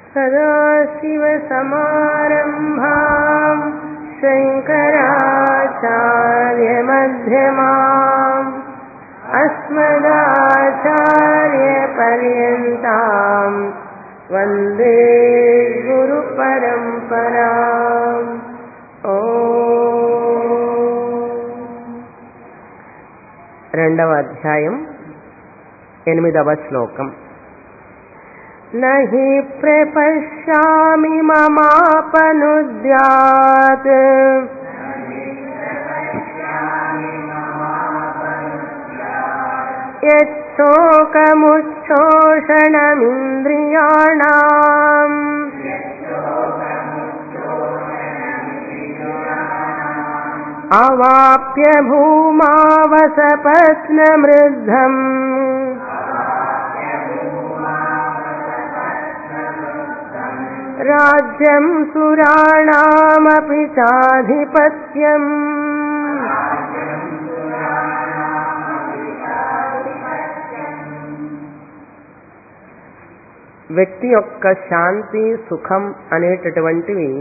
सदाशिवसमारम्भाम् शङ्कराचार्यमध्यमाम् अस्मदाचार्यपर्यन्ताम् वन्दे गुरुपरम्पराम् ఓ రెండవ అధ్యాయం ఎనిమిదవ శ్లోకం నహి ప్రపశ్యామి మమాపనుద్యాత్ యచ్చోకముచ్చోషణమింద్రియాణాम् అవాప్య భూమావసపత్నమృద్ధम् राज्यं सुराणामपि चाधिपत्यम् వ్యక్తి యొక్క శాంతి సుఖం అనేటటువంటివి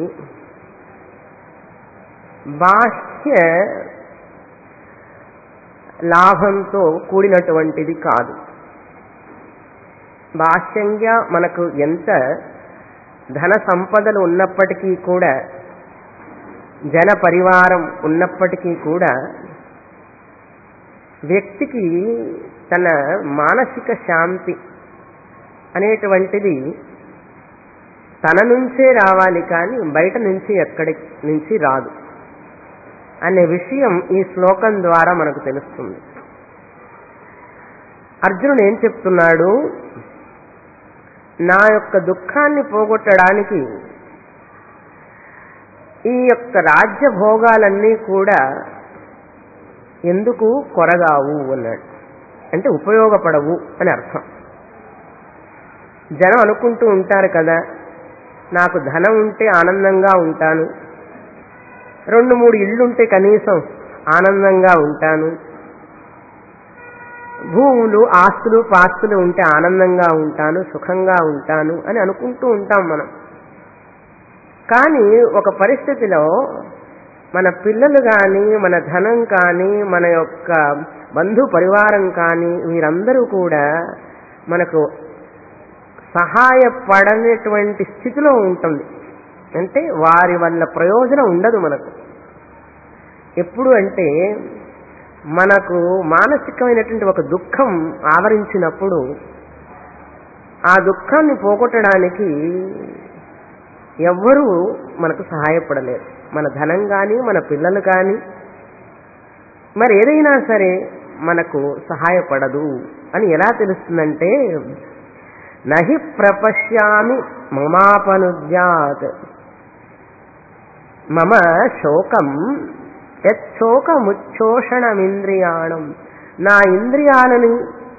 బాహ్య లాభంతో కూడినటువంటిది కాదు బాహ్యంగా మనకు ఎంత ధన సంపదలు ఉన్నప్పటికీ కూడా జన పరివారం ఉన్నప్పటికీ కూడా వ్యక్తికి తన మానసిక శాంతి అనేటువంటిది తన నుంచే రావాలి కానీ బయట నుంచి ఎక్కడి నుంచి రాదు అనే విషయం ఈ శ్లోకం ద్వారా మనకు తెలుస్తుంది అర్జునుడు ఏం చెప్తున్నాడు నా యొక్క దుఃఖాన్ని పోగొట్టడానికి ఈ యొక్క రాజ్య భోగాలన్నీ కూడా ఎందుకు కొరగావు అన్నాడు అంటే ఉపయోగపడవు అని అర్థం జనం అనుకుంటూ ఉంటారు కదా నాకు ధనం ఉంటే ఆనందంగా ఉంటాను రెండు మూడు ఇళ్ళుంటే కనీసం ఆనందంగా ఉంటాను భూములు ఆస్తులు పాస్తులు ఉంటే ఆనందంగా ఉంటాను సుఖంగా ఉంటాను అని అనుకుంటూ ఉంటాం మనం కానీ ఒక పరిస్థితిలో మన పిల్లలు కానీ మన ధనం కానీ మన యొక్క బంధు పరివారం కానీ వీరందరూ కూడా మనకు సహాయపడనటువంటి స్థితిలో ఉంటుంది అంటే వారి వల్ల ప్రయోజనం ఉండదు మనకు ఎప్పుడు అంటే మనకు మానసికమైనటువంటి ఒక దుఃఖం ఆవరించినప్పుడు ఆ దుఃఖాన్ని పోగొట్టడానికి ఎవ్వరూ మనకు సహాయపడలేరు మన ధనం కానీ మన పిల్లలు కానీ మరి ఏదైనా సరే మనకు సహాయపడదు అని ఎలా తెలుస్తుందంటే నహి ప్రపశ్యామి మమాపనుద్యాత్ మమ శోకం యచ్చోకముచ్చోషణమింద్రియాణం నా ఇంద్రియాలని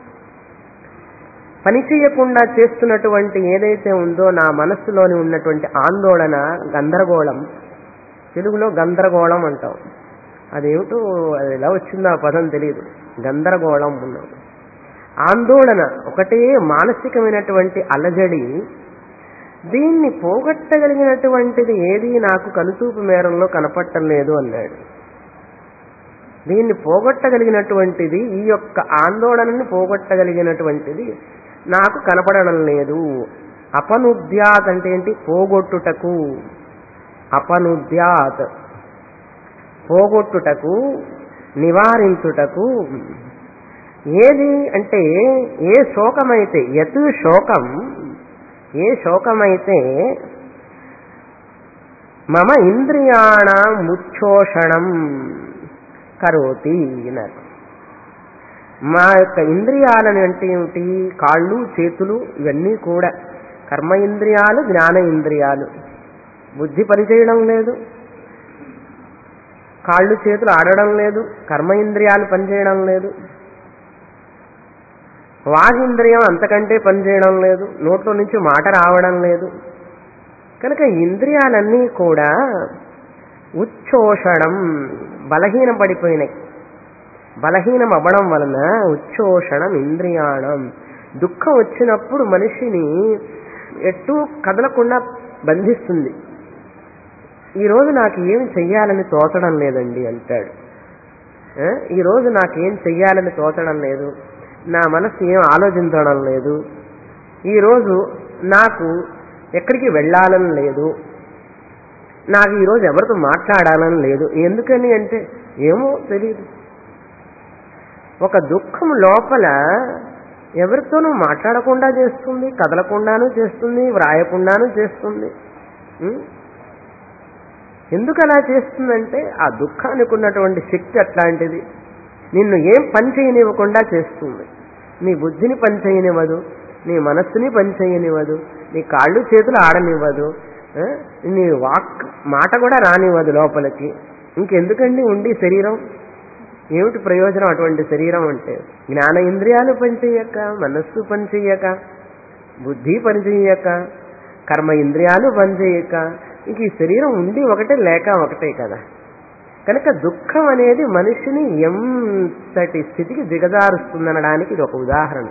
పనిచేయకుండా చేస్తున్నటువంటి ఏదైతే ఉందో నా మనస్సులోని ఉన్నటువంటి ఆందోళన గందరగోళం తెలుగులో గందరగోళం అంటాం అదేమిటో అది ఎలా వచ్చిందో ఆ పదం తెలియదు గందరగోళం ఉన్నాం ఆందోళన ఒకటే మానసికమైనటువంటి అలజడి దీన్ని పోగొట్టగలిగినటువంటిది ఏది నాకు కనుచూపు మేరంలో కనపట్టం లేదు అన్నాడు దీన్ని పోగొట్టగలిగినటువంటిది ఈ యొక్క ఆందోళనని పోగొట్టగలిగినటువంటిది నాకు కనపడడం లేదు అపనుద్యాత్ అంటే ఏంటి పోగొట్టుటకు అపనుద్యాత్ పోగొట్టుటకు నివారించుటకు ఏది అంటే ఏ శోకమైతే యత్ శోకం ఏ శోకమైతే మమ ఇంద్రియాణ ముచ్చోషణం కరోతి అన్నారు మా యొక్క ఇంద్రియాలని అంటే ఏమిటి కాళ్ళు చేతులు ఇవన్నీ కూడా కర్మ ఇంద్రియాలు జ్ఞాన ఇంద్రియాలు బుద్ధి పనిచేయడం లేదు కాళ్ళు చేతులు ఆడడం లేదు కర్మ ఇంద్రియాలు పనిచేయడం లేదు వాగింద్రియం అంతకంటే పనిచేయడం లేదు నోట్లో నుంచి మాట రావడం లేదు కనుక ఇంద్రియాలన్నీ కూడా ఉచ్చోషణం బలహీనం పడిపోయినాయి బలహీనం అవ్వడం వలన ఉచ్చోషణం ఇంద్రియాణం దుఃఖం వచ్చినప్పుడు మనిషిని ఎట్టూ కదలకుండా బంధిస్తుంది ఈరోజు నాకు ఏం చెయ్యాలని తోచడం లేదండి అంటాడు ఆ, ఈరోజు నాకేం చెయ్యాలని తోచడం లేదు నా మనసు ఏం ఆలోచించడం లేదు ఈరోజు నాకు ఎక్కడికి వెళ్ళాలని లేదు నాకు ఈరోజు ఎవరితో మాట్లాడాలని లేదు ఎందుకని అంటే ఏమో తెలియదు ఒక దుఃఖం లోపల ఎవరితోనూ మాట్లాడకుండా చేస్తుంది కదలకుండాను చేస్తుంది వ్రాయకుండాను చేస్తుంది ఉం? ఎందుకు అలా చేస్తుందంటే ఆ దుఃఖానికి ఉన్నటువంటి శక్తి అట్లాంటిది నిన్ను ఏం పని చేయనివ్వకుండా చేస్తుంది నీ బుద్ధిని పని చేయనివ్వదు నీ మనస్సుని పని చేయనివ్వదు నీ కాళ్ళు చేతులు ఆడనివ్వదు ఆ? నీ వాక్ మాట కూడా రానివ్వదు లోపలికి ఇంకెందుకండి ఉండి శరీరం ఏమిటి ప్రయోజనం అటువంటి శరీరం అంటే జ్ఞాన ఇంద్రియాలు పనిచేయక మనస్సు పనిచేయక బుద్ధి పనిచేయక కర్మ ఇంద్రియాలు పనిచేయక ఇంక ఈ శరీరం ఉండి ఒకటే లేక ఒకటే కదా కనుక దుఃఖం అనేది మనిషిని ఎంతటి స్థితికి దిగజారుస్తుందనడానికి ఇది ఒక ఉదాహరణ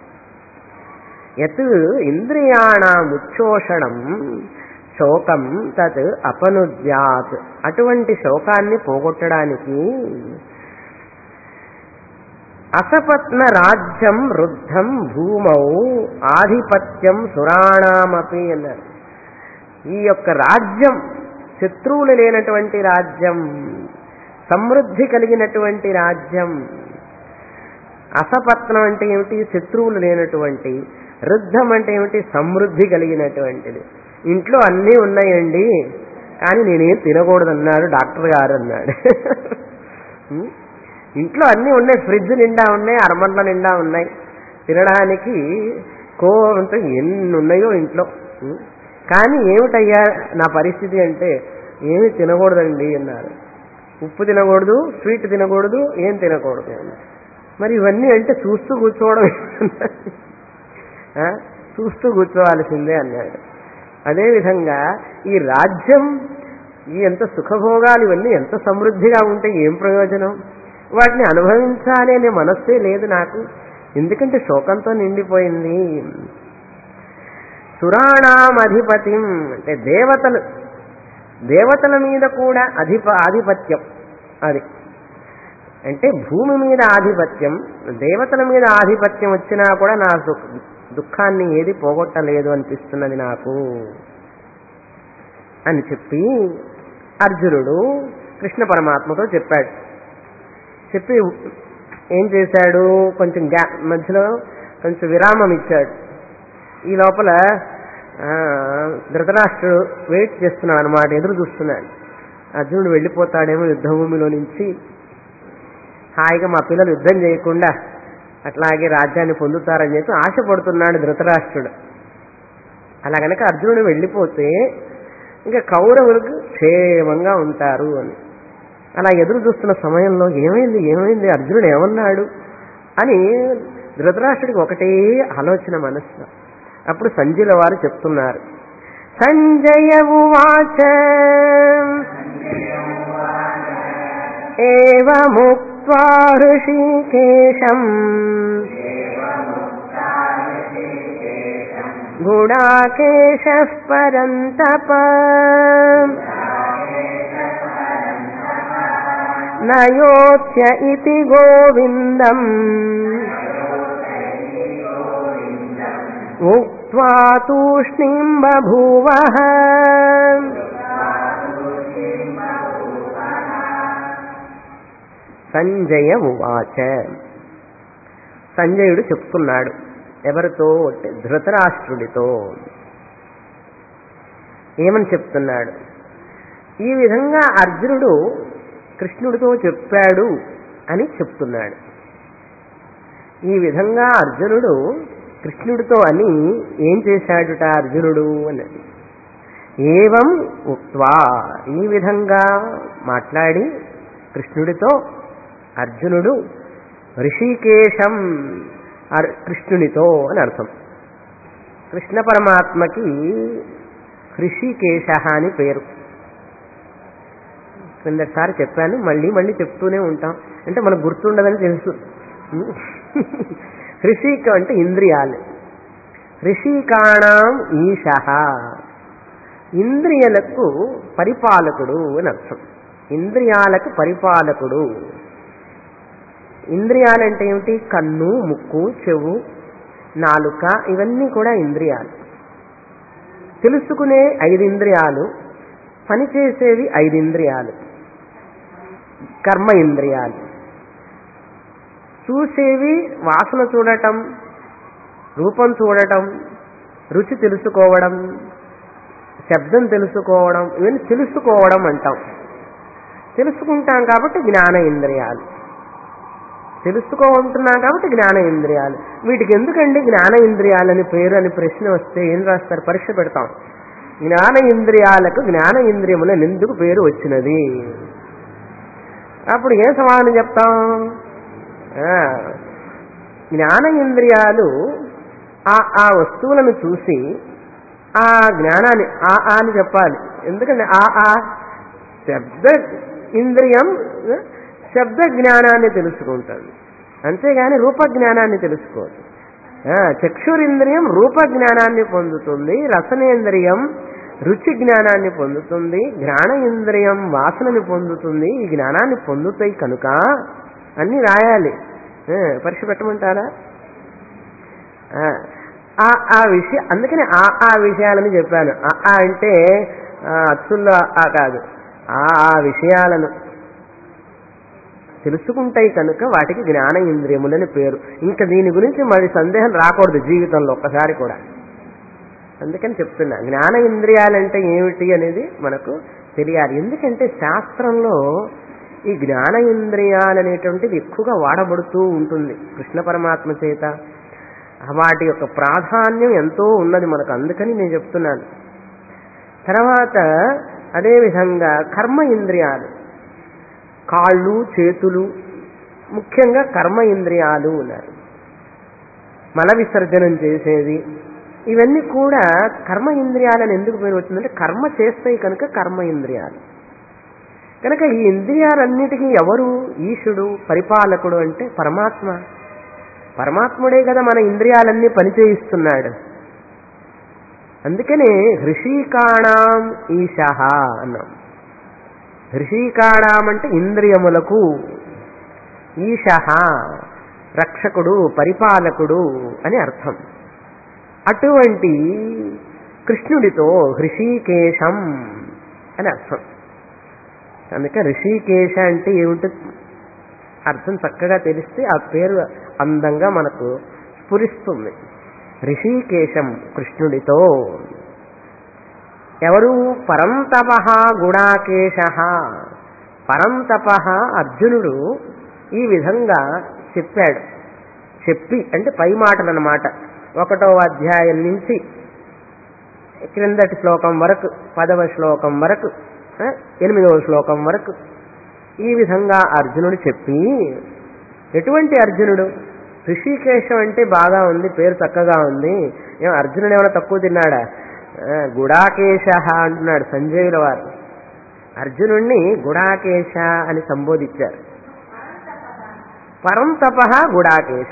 యత్ ఇంద్రియాణముచ్చోషణం శోకం తత్ అపనుద్యాత్ అటువంటి శోకాన్ని పోగొట్టడానికి అసపత్న రాజ్యం రుద్ధం భూమౌ ఆధిపత్యం సురాణామపి అన్నారు ఈ యొక్క రాజ్యం శత్రువులు లేనటువంటి రాజ్యం సమృద్ధి కలిగినటువంటి రాజ్యం అసపత్నం అంటే ఏమిటి శత్రువులు లేనటువంటి రుద్ధం అంటే ఏమిటి సమృద్ధి కలిగినటువంటిది ఇంట్లో అన్నీ ఉన్నాయండి కానీ నేనేం తినకూడదన్నాడు డాక్టర్ గారు అన్నాడు ఉం? ఇంట్లో అన్నీ ఉన్నాయి ఫ్రిడ్జ్ నిండా ఉన్నాయి అరమండ్ల నిండా ఉన్నాయి తినడానికి కోంత ఎన్ని ఉన్నాయో ఇంట్లో ఉం? కానీ ఏమిటయ్యా నా పరిస్థితి అంటే ఏమి తినకూడదండి అన్నారు ఉప్పు తినకూడదు స్వీట్ తినకూడదు ఏం తినకూడదు అన్నారు. మరి ఇవన్నీ అంటే చూస్తూ కూర్చోవడం ఆ? చూస్తూ కూర్చోవాల్సిందే అన్నాడు అదేవిధంగా ఈ రాజ్యం ఈ ఎంత సుఖభోగాలు ఇవన్నీ ఎంత సమృద్ధిగా ఉంటే ఏం ప్రయోజనం వాటిని అనుభవించాలి అనే మనస్సే లేదు నాకు ఎందుకంటే శోకంతో నిండిపోయింది సురాణాం అధిపతిం అంటే దేవతలు దేవతల మీద కూడా అధిప ఆధిపత్యం అది అంటే భూమి మీద ఆధిపత్యం దేవతల మీద ఆధిపత్యం వచ్చినా కూడా నా దుఃఖ దుఃఖాన్ని ఏది పోగొట్టలేదు అనిపిస్తున్నది నాకు అని చెప్పి అర్జునుడు కృష్ణ పరమాత్మతో చెప్పాడు చెప్పి ఏం చేశాడు కొంచెం గ్యా మధ్యలో కొంచెం విరామం ఇచ్చాడు ఈ లోపల ఆ, ధృతరాష్ట్రుడు వెయిట్ చేస్తున్నాడు అనమాట ఎదురు చూస్తున్నాడు అర్జునుడు వెళ్ళిపోతాడేమో యుద్ధభూమిలో నుంచి హాయిగా మా పిల్లలు యుద్ధం చేయకుండా అట్లాగే రాజ్యాన్ని పొందుతారని చెప్పి ఆశపడుతున్నాడు ధృతరాష్ట్రుడు అలా గనక అర్జునుడు వెళ్ళిపోతే ఇంకా కౌరవులకు క్షేమంగా ఉంటారు అని అలా ఎదురు చూస్తున్న సమయంలో ఏమైంది ఏమైంది అర్జునుడు ఏమన్నాడు అని ధృతరాష్ట్రుడికి ఒకటే ఆలోచన మనస్సులో అప్పుడు సంజయుల వారు చెప్తున్నారు సంజయ ఉవాచ ఏవముక్త్వా హృషీకేశం గుడాకేశ పరంతప నయోత్య ఇతి గోవిందం ఉక్త్వా తూష్ణీం బభూవః సంజయ ఉవాచ సంజయుడు చెప్తున్నాడు ఎవరితో అంటే ధృతరాష్ట్రుడితో ఏమని చెప్తున్నాడు ఈ విధంగా అర్జునుడు కృష్ణుడితో చెప్పాడు అని చెప్తున్నాడు ఈ విధంగా అర్జునుడు కృష్ణుడితో అని ఏం చేశాడుట అర్జునుడు అన్నది ఏవం ఉక్వా ఈ విధంగా మాట్లాడి కృష్ణుడితో అర్జునుడు ఋషికేశం అర్- కృష్ణునితో అని అర్థం కృష్ణ పరమాత్మకి హృషికేశ అని పేరు క్రిందటిసారి చెప్పాను మళ్ళీ మళ్ళీ చెప్తూనే ఉంటాం అంటే మనకు గుర్తుండదని తెలుసు హృషిక అంటే ఇంద్రియాలు ఋషికాణం ఈశ ఇంద్రియలకు పరిపాలకుడు అని అర్థం ఇంద్రియాలకు పరిపాలకుడు ఇంద్రియాలంటే ఏమిటి కన్ను ముక్కు చెవు నాలుక ఇవన్నీ కూడా ఇంద్రియాలు తెలుసుకునే ఐదు ఇంద్రియాలు పనిచేసేవి ఐదు ఇంద్రియాలు కర్మ ఇంద్రియాలు చూసేవి వాసన చూడటం రూపం చూడటం రుచి తెలుసుకోవడం శబ్దం తెలుసుకోవడం ఇవన్నీ తెలుసుకోవడం అంటాం తెలుసుకుంటాం కాబట్టి జ్ఞాన ఇంద్రియాలు తెలుసుకోకుంటున్నాం కాబట్టి జ్ఞాన ఇంద్రియాలు వీటికి ఎందుకండి జ్ఞాన ఇంద్రియాలని పేరు అని ప్రశ్న వస్తే ఏం రాస్తారు పరీక్ష పెడతాం జ్ఞాన ఇంద్రియాలకు జ్ఞాన ఇంద్రియములను ఎందుకు పేరు వచ్చినది అప్పుడు ఏం సమాధానం చెప్తాం ఆ, జ్ఞాన ఇంద్రియాలు ఆ ఆ వస్తువులను చూసి ఆ జ్ఞానాన్ని ఆ ఆ అని చెప్పాలి ఎందుకంటే ఆ ఆ శబ్ద ఇంద్రియం ఆ, శబ్ద జ్ఞానాన్ని తెలుసుకుంటుంది అంతేగాని రూప జ్ఞానాన్ని తెలుసుకోదు ఆ, చక్షురింద్రియం రూప జ్ఞానాన్ని పొందుతుంది రసనేంద్రియం రుచి జ్ఞానాన్ని పొందుతుంది ఘ్రాణ ఇంద్రియం వాసనని పొందుతుంది ఈ జ్ఞానాన్ని పొందుతాయి కనుక అన్ని రాయాలి ఆ, పరీక్ష పెట్టమంటారా ఆ, ఆ ఆ విషయం అందుకని ఆ ఆ విషయాలని చెప్పాను ఆ ఆ అంటే ఆ, అచ్చుల్లో ఆ కాదు ఆ ఆ విషయాలను తెలుసుకుంటాయి కనుక వాటికి జ్ఞాన ఇంద్రియములని పేరు ఇంకా దీని గురించి మరి సందేహం రాకూడదు జీవితంలో ఒక్కసారి కూడా అందుకని చెప్తున్నా జ్ఞాన ఇంద్రియాలంటే ఏమిటి అనేది మనకు తెలియాలి ఎందుకంటే శాస్త్రంలో ఈ జ్ఞాన ఇంద్రియాలు అనేటువంటిది ఎక్కువగా వాడబడుతూ ఉంటుంది కృష్ణ పరమాత్మ చేత వాటి యొక్క ప్రాధాన్యం ఎంతో ఉన్నది మనకు అందుకని నేను చెప్తున్నాను తర్వాత అదేవిధంగా కర్మ ఇంద్రియాలు కాళ్ళు చేతులు ముఖ్యంగా కర్మ ఇంద్రియాలు ఉన్నారు మల విసర్జనం చేసేది ఇవన్నీ కూడా కర్మ ఇంద్రియాలని ఎందుకు పేరు వచ్చిందంటే కర్మ చేస్తాయి కనుక కర్మ ఇంద్రియాలు కనుక ఈ ఇంద్రియాలన్నిటికీ ఎవరు ఈశుడు పరిపాలకుడు అంటే పరమాత్మ పరమాత్ముడే కదా మన ఇంద్రియాలన్నీ పనిచేయిస్తున్నాడు అందుకనే హృషీకాణం ఈశః అన్నాం హృషీకాణం అంటే ఇంద్రియములకు ఈశః రక్షకుడు పరిపాలకుడు అని అర్థం అటువంటి కృష్ణుడితో హృషీకేశం అని అర్థం అందుకే ఋషికేశ అంటే ఏమిటి అర్థం చక్కగా తెలిస్తే ఆ పేరు అందంగా మనకు స్ఫురిస్తుంది ఋషికేశం కృష్ణుడితో ఎవరు పరంతప గుణాకేశ పరంతప అర్జునుడు ఈ విధంగా చెప్పాడు చెప్పి అంటే పై మాటలు అన్నమాట ఒకటో అధ్యాయం నుంచి క్రిందటి శ్లోకం వరకు పదవ శ్లోకం వరకు ఆ, ఎనిమిదవ శ్లోకం వరకు ఈ విధంగా అర్జునుడు చెప్పి ఎటువంటి అర్జునుడు ఋషికేశం అంటే బాగా ఉంది పేరు చక్కగా ఉంది ఏం అర్జునుడు ఏమైనా తక్కువ తిన్నాడా ఆ, గుడాకేశ అంటున్నాడు సంజయుల వారు అర్జునుణ్ణి గుడాకేశ అని సంబోధించారు పరంతప గుడాకేశ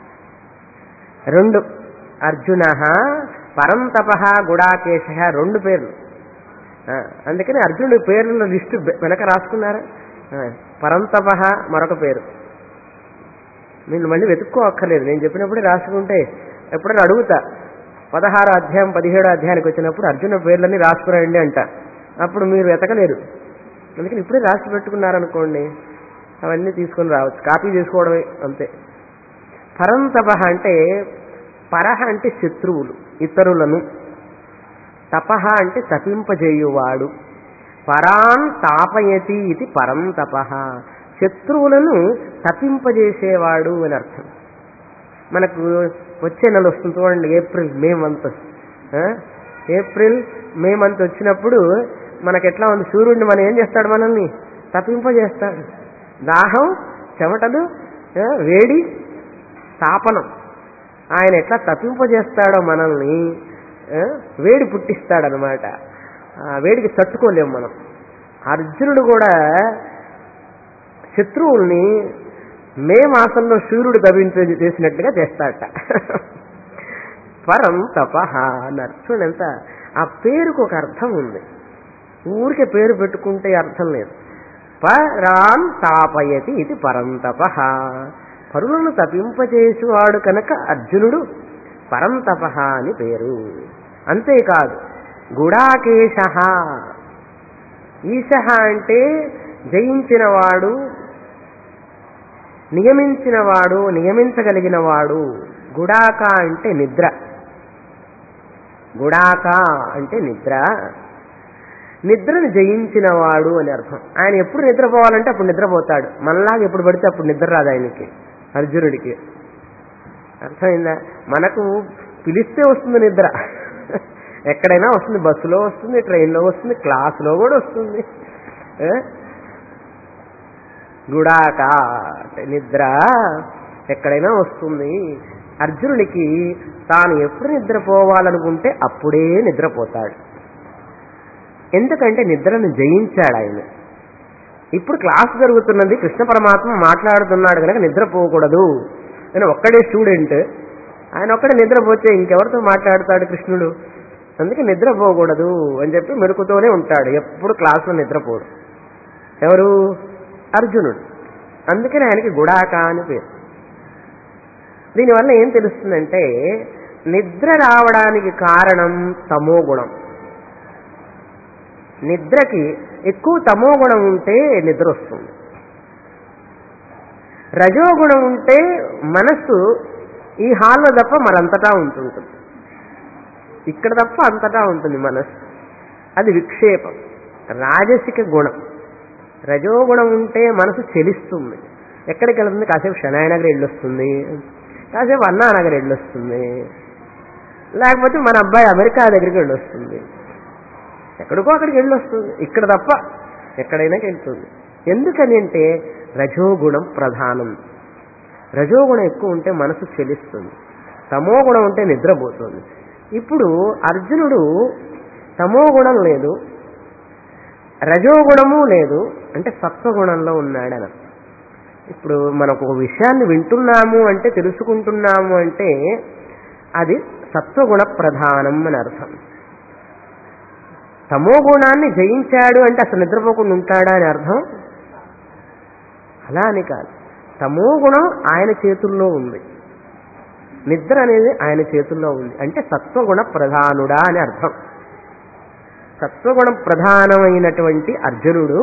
రెండు అర్జున పరంతప గుడాకేశ రెండు పేర్లు ఆ, అందుకని అర్జునుడి పేర్ల లిస్టు వె- వెనక రాసుకున్నారా ఆ, పరంతప మరొక పేరు నేను మళ్ళీ వెతుక్కోక్కర్లేదు నేను చెప్పినప్పుడే రాసుకుంటే ఎప్పుడైనా అడుగుతా పదహారో అధ్యాయం పదిహేడో అధ్యాయానికి వచ్చినప్పుడు అర్జున పేర్లన్నీ రాసుకురండి అంట అప్పుడు మీరు వెతకలేరు అందుకని ఇప్పుడే రాసి పెట్టుకున్నారనుకోండి అవన్నీ తీసుకొని రావచ్చు కాపీ చేసుకోవడమే అంతే పరంతప అంటే పరహ అంటే శత్రువులు ఇతరులను తపహ అంటే తపింపజేయువాడు పరాన్ తాపయతి ఇది పరం తపహ శత్రువులను తపింపజేసేవాడు అని అర్థం మనకు వచ్చే నెల వస్తుంది చూడండి ఏప్రిల్ మే మంత్ ఆ? ఏప్రిల్ మే మంత్ వచ్చినప్పుడు మనకి ఎట్లా ఉంది సూర్యుడిని మనం ఏం చేస్తాడు మనల్ని తప్పింపజేస్తాడు దాహం చెమటలు ఆ, వేడి తాపనం ఆయన ఎట్లా తప్పింపజేస్తాడో మనల్ని ఆ, వేడి పుట్టిస్తాడనమాట ఆ వేడికి తట్టుకోలేము మనం అర్జునుడు కూడా శత్రువుల్ని మే మాసంలో సూర్యుడు తప్పించ చేసినట్టుగా చేస్తాడట పరం తప అన్నారు చూడండి ఎంత ఆ పేరుకు ఒక అర్థం ఉంది ఊరికే పేరు పెట్టుకుంటే అర్థం లేదు పరాం తాపయతి ఇది పరంతప పరులను తపింపజేసేవాడు కనుక అర్జునుడు పరంతప అని పేరు అంతేకాదు గుడాకేశ ఈశ అంటే జయించినవాడు నియమించినవాడు నియమించగలిగినవాడు గుడాక అంటే నిద్ర గుడాక అంటే నిద్ర నిద్రను జయించినవాడు అని అర్థం ఆయన ఎప్పుడు నిద్రపోవాలంటే అప్పుడు నిద్రపోతాడు మనలాగా ఎప్పుడు పడితే అప్పుడు నిద్ర రాదు ఆయనకి అర్జునుడికి అర్థమైందా మనకు పిలిస్తే వస్తుంది నిద్ర ఎక్కడైనా వస్తుంది బస్సులో వస్తుంది ట్రైన్లో వస్తుంది క్లాసులో కూడా వస్తుంది ఏ? గుడాక అంటే నిద్ర ఎక్కడైనా వస్తుంది అర్జునుడికి తాను ఎప్పుడు నిద్రపోవాలనుకుంటే అప్పుడే నిద్రపోతాడు ఎందుకంటే నిద్రను జయించాడు ఆయన ఇప్పుడు క్లాస్ జరుగుతున్నది కృష్ణ పరమాత్మ మాట్లాడుతున్నాడు కనుక నిద్రపోకూడదు ఆయన ఒక్కడే స్టూడెంట్ ఆయన ఒక్కడే నిద్రపోతే ఇంకెవరితో మాట్లాడతాడు కృష్ణుడు అందుకే నిద్రపోకూడదు అని చెప్పి మెరుకుతూనే ఉంటాడు ఎప్పుడు క్లాసులో నిద్రపోడు ఎవరు అర్జునుడు అందుకని ఆయనకి గుడాక అని పేరు దీనివల్ల ఏం తెలుస్తుందంటే నిద్ర రావడానికి కారణం తమో గుణం నిద్రకి ఎక్కువ తమో గుణం ఉంటే నిద్ర వస్తుంది రజోగుణం ఉంటే మనస్సు ఈ హాల్లో తప్ప మరంతటా ఉంటుంటుంది ఇక్కడ తప్ప అంతటా ఉంటుంది మనస్సు అది విక్షేపం రాజసిక గుణం రజోగుణం ఉంటే మనసు చెలిస్తుంది ఎక్కడికి వెళ్తుంది కాసేపు శనాయనగర్ వెళ్ళొస్తుంది కాసేపు అన్నానగర్ వెళ్ళొస్తుంది లేకపోతే మన అబ్బాయి అమెరికా దగ్గరికి వెళ్ళొస్తుంది ఎక్కడికో అక్కడికి వెళ్ళొస్తుంది ఇక్కడ తప్ప ఎక్కడైనా వెళ్తుంది ఎందుకని అంటే రజోగుణం ప్రధానం రజోగుణం ఎక్కువ ఉంటే మనసు చెలిస్తుంది తమో గుణం ఉంటే నిద్రపోతుంది ఇప్పుడు అర్జునుడు తమో గుణం లేదు రజోగుణము లేదు అంటే సత్వగుణంలో ఉన్నాడన ఇప్పుడు మనకు ఒక విషయాన్ని వింటున్నాము అంటే తెలుసుకుంటున్నాము అంటే అది సత్వగుణ ప్రధానం అని అర్థం తమో గుణాన్ని జయించాడు అంటే అసలు నిద్రపోకుండా ఉంటాడా అని అర్థం అలా అని కాదు తమో గుణం ఆయన చేతుల్లో ఉంది నిద్ర అనేది ఆయన చేతుల్లో ఉంది అంటే సత్వగుణ ప్రధానుడా అని అర్థం సత్వగుణ ప్రధానమైనటువంటి అర్జునుడు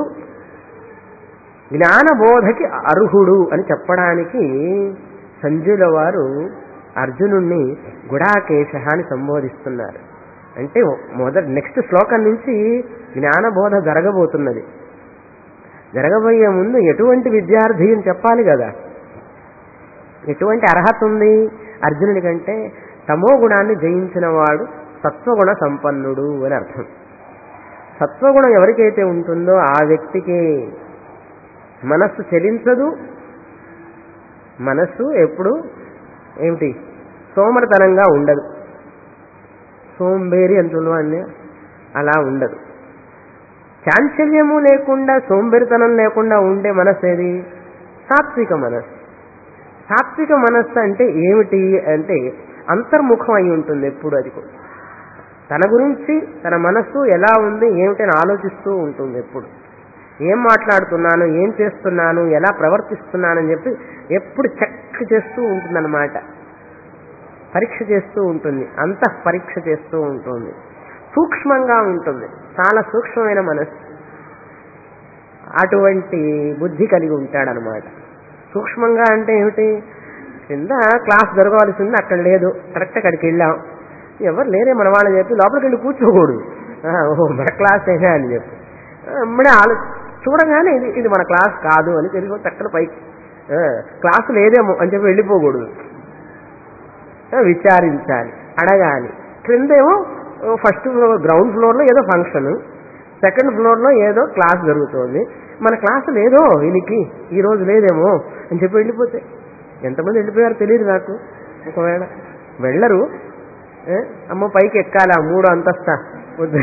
జ్ఞానబోధకి అర్హుడు అని చెప్పడానికి సంజయుల వారు అర్జునుణ్ణి గుడాకేశ అని సంబోధిస్తున్నారు అంటే మొదటి నెక్స్ట్ శ్లోకం నుంచి జ్ఞానబోధ జరగబోతున్నది జరగబోయే ముందు ఎటువంటి విద్యార్థి అని చెప్పాలి కదా ఎటువంటి అర్హత ఉంది అర్జునుడి కంటే తమో గుణాన్ని జయించిన వాడు సత్వగుణ సంపన్నుడు అని అర్థం సత్వగుణం ఎవరికైతే ఉంటుందో ఆ వ్యక్తికి మనస్సు చెలించదు మనస్సు ఎప్పుడు ఏమిటి సోమరతనంగా ఉండదు సోంబేరి అంటున్నవాడిని అలా ఉండదు చాంచల్యము లేకుండా సోంబేరితనం లేకుండా ఉండే మనస్సు ఏది సాత్విక మనస్సు సాత్విక మనస్సు అంటే ఏమిటి అంటే అంతర్ముఖం అయి ఉంటుంది ఎప్పుడు అది కూడా తన గురించి తన మనస్సు ఎలా ఉంది ఏమిటని ఆలోచిస్తూ ఉంటుంది ఎప్పుడు ఏం మాట్లాడుతున్నాను ఏం చేస్తున్నాను ఎలా ప్రవర్తిస్తున్నానని చెప్పి ఎప్పుడు చెక్ చేస్తూ ఉంటుందన్నమాట పరీక్ష చేస్తూ ఉంటుంది అంతః పరీక్ష చేస్తూ ఉంటుంది సూక్ష్మంగా ఉంటుంది చాలా సూక్ష్మమైన మనస్సు అటువంటి బుద్ధి కలిగి ఉంటాడనమాట సూక్ష్మంగా అంటే ఏమిటి కింద క్లాస్ జరగవలసింది అక్కడ లేదు కరెక్ట్ అక్కడికి వెళ్ళాం ఎవరు లేరే మన వాళ్ళని చెప్పి లోపలికి వెళ్ళి కూర్చోకూడదు ఆ, ఓహో మన క్లాస్ ఏనా అని చెప్పి అమ్మడే ఆలో చూడగానే ఇది ఇది మన క్లాస్ కాదు అని తెలిసి చక్కన పైకి ఆ, క్లాసు లేదేమో అని చెప్పి వెళ్ళిపోకూడదు ఆ, విచారించాలి అడగాలి క్రిందేమో ఫస్ట్ ఫ్లోర్ గ్రౌండ్ ఫ్లోర్లో ఏదో ఫంక్షన్ సెకండ్ ఫ్లోర్లో ఏదో క్లాస్ జరుగుతోంది మన క్లాస్ లేదో వీనికి ఈ రోజు లేదేమో అని చెప్పి వెళ్ళిపోతే ఎంతమంది వెళ్ళిపోయారో తెలియదు నాకు ఒకవేళ వెళ్ళరు ఏ? అమ్మ పైకి ఎక్కాలి ఆ మూడో అంతస్తా వద్దు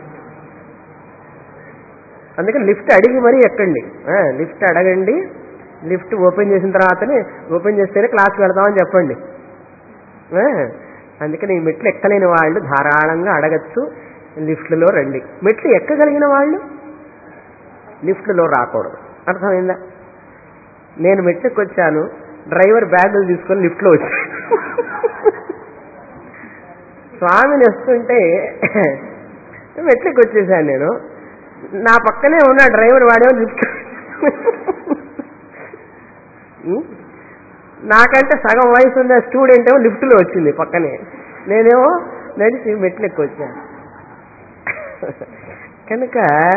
అందుకని లిఫ్ట్ అడిగి మరీ ఎక్కండి ఆ, లిఫ్ట్ అడగండి లిఫ్ట్ ఓపెన్ చేసిన తర్వాతనే ఓపెన్ చేస్తేనే క్లాస్కి వెళ్తామని చెప్పండి ఆ, అందుకని ఈ మెట్లు ఎక్కలేని వాళ్ళు ధారాళంగా అడగచ్చు లిఫ్ట్లో రండి మెట్లు ఎక్కగలిగిన వాళ్ళు లిఫ్ట్లో రాకూడదు అర్థమైందా నేను మెట్లకి వచ్చాను డ్రైవర్ బ్యాగులు తీసుకొని లిఫ్ట్లో వచ్చాను స్వామిని వస్తుంటే మెట్లకి వచ్చేసాను నేను నా పక్కనే ఉన్న డ్రైవర్ వాడేమో లిఫ్ట్ నాకంటే సగం వయసు ఉన్న స్టూడెంట్ ఏమో లిఫ్ట్లో వచ్చింది పక్కనే నేనేమో నడిచి మెట్లెక్కి వచ్చాను కనుక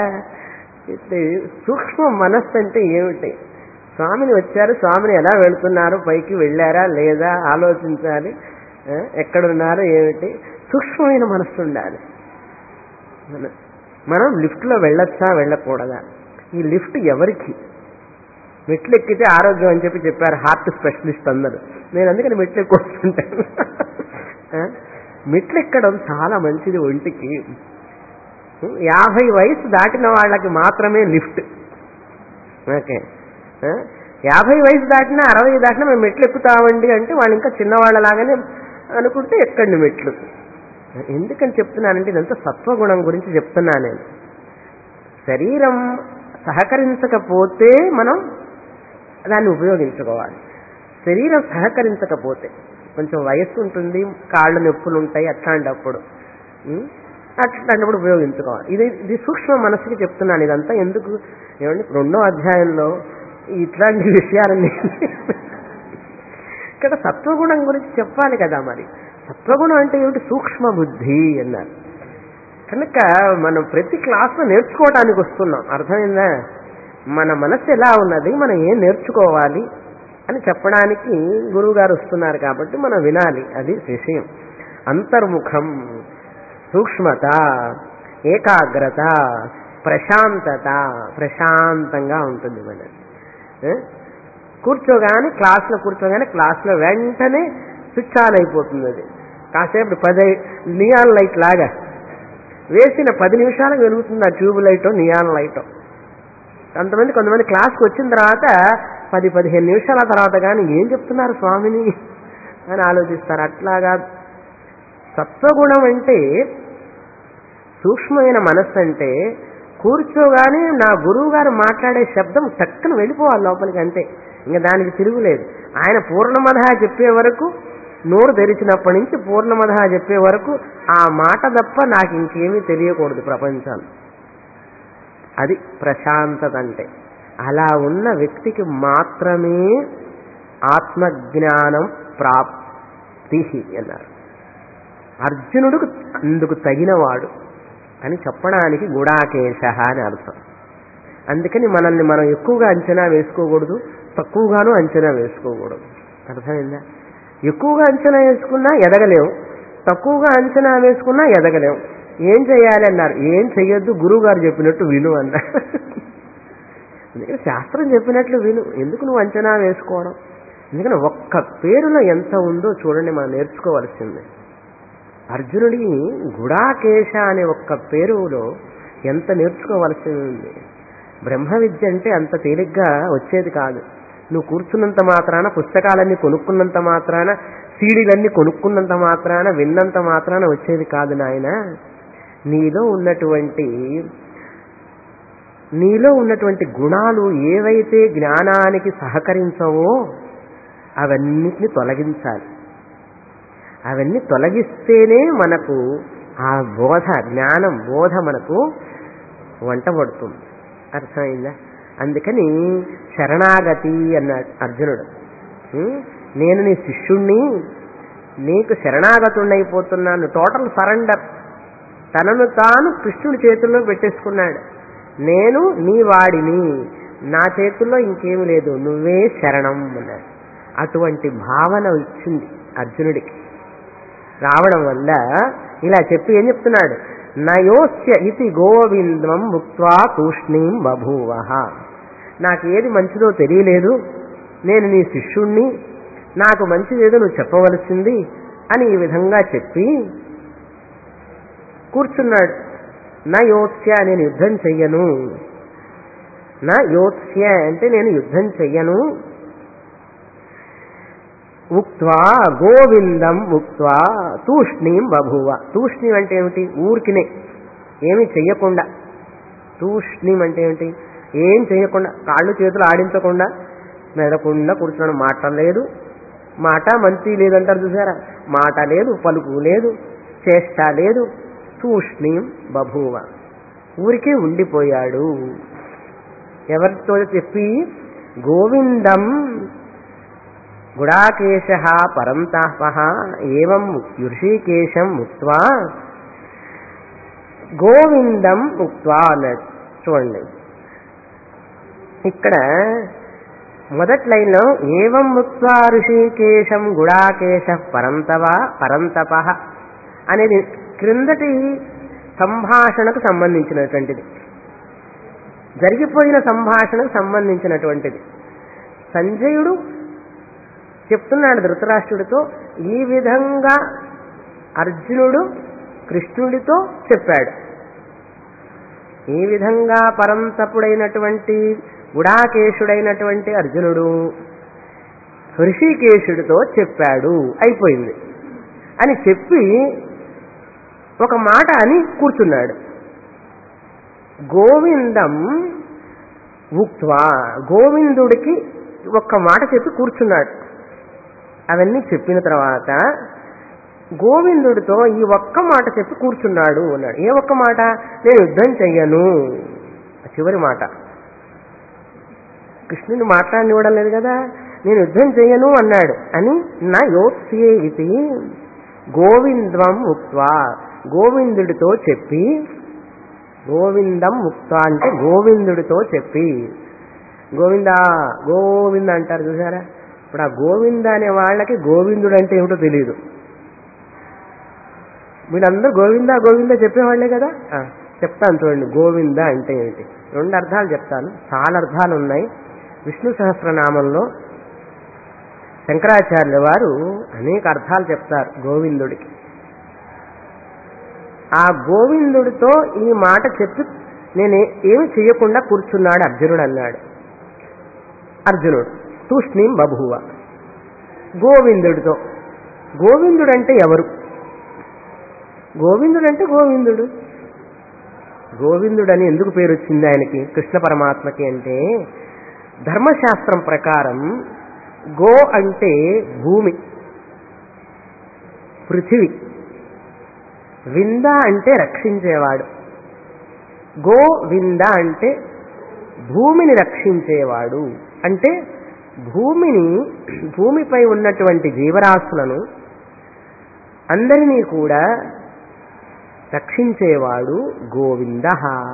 ఇది సూక్ష్మ మనస్సు అంటే ఏమిటి స్వామిని వచ్చారు స్వామిని ఎలా వెళుతున్నారు పైకి వెళ్ళారా లేదా ఆలోచించాలి ఆ, ఎక్కడున్నారు ఏమిటి సూక్ష్మమైన మనస్సు ఉండాలి మన- మనం లిఫ్ట్లో వెళ్ళొచ్చా వెళ్ళకూడదా ఈ లిఫ్ట్ ఎవరికి మెట్లు ఎక్కితే ఆరోగ్యం అని చెప్పి చెప్పారు హార్ట్ స్పెషలిస్ట్ అందరూ నేను అందుకని మెట్లు ఎక్కువ వస్తుంటాను ఆ? మెట్లు ఎక్కడం చాలా మంచిది ఒంటికి యాభై వయసు దాటిన వాళ్ళకి మాత్రమే లిఫ్ట్ ఓకే ఆ? యాభై వయసు దాటినా అరవై దాటినా మేము మెట్లు ఎక్కుతామండి అంటే వాళ్ళు ఇంకా చిన్నవాళ్ళలాగానే అనుకుంటే ఎక్కండి మెట్లు ఎందుకని చెప్తున్నానంటే ఇదంతా సత్వగుణం గురించి చెప్తున్నా నేను శరీరం సహకరించకపోతే మనం దాన్ని ఉపయోగించుకోవాలి శరీరం సహకరించకపోతే కొంచెం వయస్సు ఉంటుంది కాళ్ళు నొప్పులు ఉంటాయి అట్లాంటప్పుడు ఉం? అట్లాంటప్పుడు ఉపయోగించుకోవాలి ఇది ఇది సూక్ష్మ మనసుకి చెప్తున్నాను ఇదంతా ఎందుకు ఏమండి రెండో అధ్యాయంలో ఇట్లాంటి విషయాలన్నీ ఇక్కడ సత్వగుణం గురించి చెప్పాలి కదా మరి సత్వగుణం అంటే ఏమిటి సూక్ష్మ బుద్ధి అన్నారు కనుక మనం ప్రతి క్లాస్లో నేర్చుకోవడానికి వస్తున్నాం అర్థమైందా మన మనస్సు ఎలా ఉన్నది మనం ఏం నేర్చుకోవాలి అని చెప్పడానికి గురువు గారు వస్తున్నారు కాబట్టి మనం వినాలి అది విషయం అంతర్ముఖం సూక్ష్మత ఏకాగ్రత ప్రశాంతత ప్రశాంతంగా ఉంటుంది మనది ఏ? కూర్చోగానే క్లాస్లో కూర్చోగానే క్లాస్లో వెంటనే స్విచ్ ఆన్ అయిపోతుంది అది కాసేపు పది నియాన్ లైట్ లాగా వేసిన పది నిమిషాలకు వెలుగుతుంది ఆ ట్యూబ్ లైటో నియాన్ లైటో కొంతమంది కొంతమంది క్లాస్కి వచ్చిన తర్వాత పది పదిహేను నిమిషాల తర్వాత కానీ ఏం చెప్తున్నారు స్వామిని అని ఆలోచిస్తారు అట్లాగా సత్వగుణం అంటే సూక్ష్మమైన మనస్సు అంటే కూర్చోగానే నా గురువు గారు మాట్లాడే శబ్దం టక్కున వెళ్ళిపోవాలి లోపలికి అంతే ఇంకా దానికి తిరుగులేదు ఆయన పూర్ణమధ చెప్పే వరకు నోరు తెరిచినప్పటి నుంచి పూర్ణమధ చెప్పే వరకు ఆ మాట తప్ప నాకు ఇంకేమీ తెలియకూడదు ప్రపంచం అది ప్రశాంతత అంటే అలా ఉన్న వ్యక్తికి మాత్రమే ఆత్మజ్ఞానం ప్రాప్తి అన్నారు అర్జునుడికి అందుకు తగినవాడు అని చెప్పడానికి గుడాకేశ అని అర్థం అందుకని మనల్ని మనం ఎక్కువగా అంచనా వేసుకోకూడదు తక్కువగాను అంచనా వేసుకోకూడదు అర్థమైందా ఎక్కువగా అంచనా వేసుకున్నా ఎదగలేము తక్కువగా అంచనా వేసుకున్నా ఎదగలేము ఏం చేయాలి అన్నారు ఏం చెయ్యొద్దు గురువు గారు చెప్పినట్టు విను అన్నారు అందుకని శాస్త్రం చెప్పినట్లు విను ఎందుకు నువ్వు అంచనా వేసుకోవడం ఎందుకని ఒక్క పేరులో ఎంత ఉందో చూడండి మనం నేర్చుకోవాల్సింది అర్జునుడి గుడాకేశ అనే ఒక్క పేరులో ఎంత నేర్చుకోవలసి ఉంది బ్రహ్మ విద్య అంటే అంత తేలిగ్గా వచ్చేది కాదు నువ్వు కూర్చున్నంత మాత్రాన పుస్తకాలన్నీ కొనుక్కున్నంత మాత్రాన సీడీలన్నీ కొనుక్కున్నంత మాత్రాన విన్నంత మాత్రాన వచ్చేది కాదు నాయన నీలో ఉన్నటువంటి నీలో ఉన్నటువంటి గుణాలు ఏవైతే జ్ఞానానికి సహకరించవో అవన్నిటిని తొలగించాలి అవన్నీ తొలగిస్తేనే మనకు ఆ బోధ జ్ఞానం బోధ మనకు వంట పడుతుంది అర్థమైందా అందుకని శరణాగతి అన్నాడు అర్జునుడు ఉం? నేను నీ శిష్యుణ్ణి నీకు శరణాగతుడైపోతున్నాను టోటల్ సరెండర్ తనను తాను కృష్ణుడి చేతుల్లో పెట్టేసుకున్నాడు నేను నీ వాడిని నా చేతుల్లో ఇంకేమి లేదు నువ్వే శరణం అన్నాడు అటువంటి భావన వచ్చింది అర్జునుడికి రావడం వల్ల ఇలా చెప్పి ఏం చెప్తున్నాడు నయోస్య ఇతి గోవిందం ముక్వా తూష్ణీం బభూవ నాకు ఏది మంచిదో తెలియలేదు నేను నీ శిష్యుణ్ణి నాకు మంచిదేదో నువ్వు చెప్పవలసింది అని ఈ విధంగా చెప్పి కూర్చున్నాడు నా యోత్స్య నేను యుద్ధం చెయ్యను నా యోత్స్య అంటే నేను యుద్ధం చెయ్యను ఉక్వా గోవిందం ఉక్వా తూష్ణీం బభువ తూష్ణీం అంటే ఏమిటి ఊరికినే ఏమి చెయ్యకుండా తూష్ణీం అంటే ఏమిటి ఏం చేయకుండా కాళ్ళు చేతులు ఆడించకుండా మెదకుండా కూర్చున్నాడు మాట లేదు మాట మంచి లేదంటారు చూసారా మాట లేదు పలుకు లేదు చేష్ట లేదు తూష్ణీం బభూవ ఊరికే ఉండిపోయాడు ఎవరితో చెప్పి గోవిందం గుడాకేశ పరంతాప ఏం ఋషికేశం ఉక్వా గోవిందం ఉక్వా అన్నాడు చూడండి ఇక్కడ మొదటి లైన్లో ఏవం ముక్వా ఋషికేశం గుడాకేశ పరంతవ పరంతప అనేది క్రిందటి సంభాషణకు సంబంధించినటువంటిది జరిగిపోయిన సంభాషణకు సంబంధించినటువంటిది సంజయుడు చెప్తున్నాడు ధృతరాష్ట్రుడితో ఈ విధంగా అర్జునుడు కృష్ణుడితో చెప్పాడు ఈ విధంగా పరంతపుడైనటువంటి గుడాకేశుడైనటువంటి అర్జునుడు ఋషికేశుడితో చెప్పాడు అయిపోయింది అని చెప్పి ఒక మాట అని కూర్చున్నాడు గోవిందం ఉక్వా గోవిందుడికి ఒక్క మాట చెప్పి కూర్చున్నాడు అవన్నీ చెప్పిన తర్వాత గోవిందుడితో ఈ ఒక్క మాట చెప్పి కూర్చున్నాడు అన్నాడు ఏ ఒక్క మాట నేను యుద్ధం చెయ్యను చివరి మాట కృష్ణుని మాట్లాడినివ్వడం లేదు కదా నేను యుద్ధం చెయ్యను అన్నాడు అని నా యోత్సే ఇది గోవిందం ఉక్వా గోవిందుడితో చెప్పి గోవిందం ముక్త అంటే గోవిందుడితో చెప్పి గోవింద గోవింద అంటారు చూసారా ఇప్పుడు ఆ గోవింద అనే వాళ్ళకి గోవిందుడు అంటే ఏమిటో తెలియదు వీళ్ళందరూ గోవింద గోవింద చెప్పేవాళ్లే కదా ఆ, చెప్తాను చూడండి గోవింద అంటే ఏమిటి రెండు అర్థాలు చెప్తాను చాలా అర్థాలు ఉన్నాయి విష్ణు సహస్రనామంలో శంకరాచార్యుల వారు అనేక అర్థాలు చెప్తారు గోవిందుడికి ఆ గోవిందుడితో ఈ మాట చెప్పి నేను ఏమి చేయకుండా కూర్చున్నాడు అర్జునుడు అన్నాడు అర్జునుడు తూష్ణీం బభువ గోవిందుడితో గోవిందుడు అంటే ఎవరు గోవిందుడు అంటే గోవిందుడు గోవిందుడని ఎందుకు పేరు వచ్చింది ఆయనకి కృష్ణ పరమాత్మకి అంటే ధర్మశాస్త్రం ప్రకారం గో అంటే భూమి పృథివీ వింద అంటే రక్షించేవాడు గో వింద అంటే భూమిని రక్షించేవాడు అంటే భూమిని భూమిపై ఉన్నటువంటి జీవరాశులను అందరినీ కూడా రక్షించేవాడు గోవింద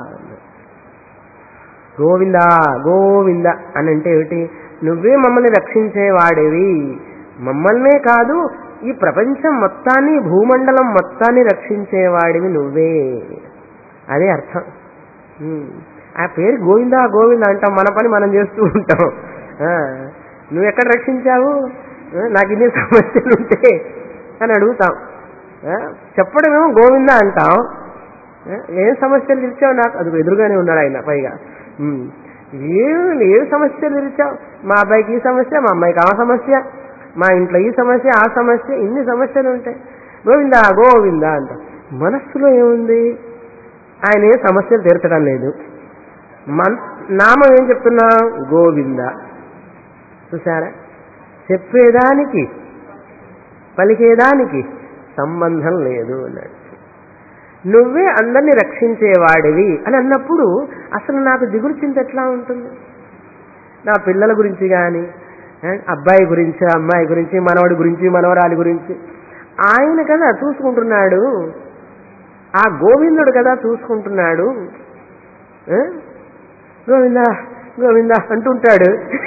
గోవింద గోవింద అని అంటే ఏమిటి నువ్వే మమ్మల్ని రక్షించేవాడివి మమ్మల్నే కాదు ఈ ప్రపంచం మొత్తాన్ని భూమండలం మొత్తాన్ని రక్షించేవాడివి నువ్వే అదే అర్థం ఉమ్. ఆ పేరు గోవింద గోవింద అంటాం మన పని మనం చేస్తూ ఉంటాం ఆ, నువ్వు ఎక్కడ రక్షించావు ఆ, నాకు ఇన్ని సమస్యలు ఉంటే అని అడుగుతాం ఆ, చెప్పడమేమో గోవింద అంటాం ఆ, ఏం సమస్యలు తీర్చావు నాకు అది ఎదురుగానే ఉన్నాడు ఆయన పైగా ఉమ్. ఏం ఏ సమస్యలు తీర్చావు మా అబ్బాయికి ఈ సమస్య మా అమ్మాయికి ఆ సమస్య మా ఇంట్లో ఈ సమస్య ఆ సమస్య ఇన్ని సమస్యలు ఉంటాయి గోవింద గోవింద అంట మనస్సులో ఏముంది ఆయన ఏ సమస్యలు తీర్చడం లేదు మన్ నామం ఏం చెప్తున్నా గోవింద చూసారా చెప్పేదానికి పలికేదానికి సంబంధం లేదు అన్నాడు నువ్వే అందరినీ రక్షించేవాడివి అని అన్నప్పుడు అసలు నాకు దిగులు చింత ఎట్లా ఉంటుంది నా పిల్లల గురించి కానీ అబ్బాయి గురించి అమ్మాయి గురించి మనవడి గురించి మనవరాలి గురించి ఆయన కదా చూసుకుంటున్నాడు ఆ గోవిందుడు కదా చూసుకుంటున్నాడు ఆ? గోవిందా గోవిందా అంటుంటాడు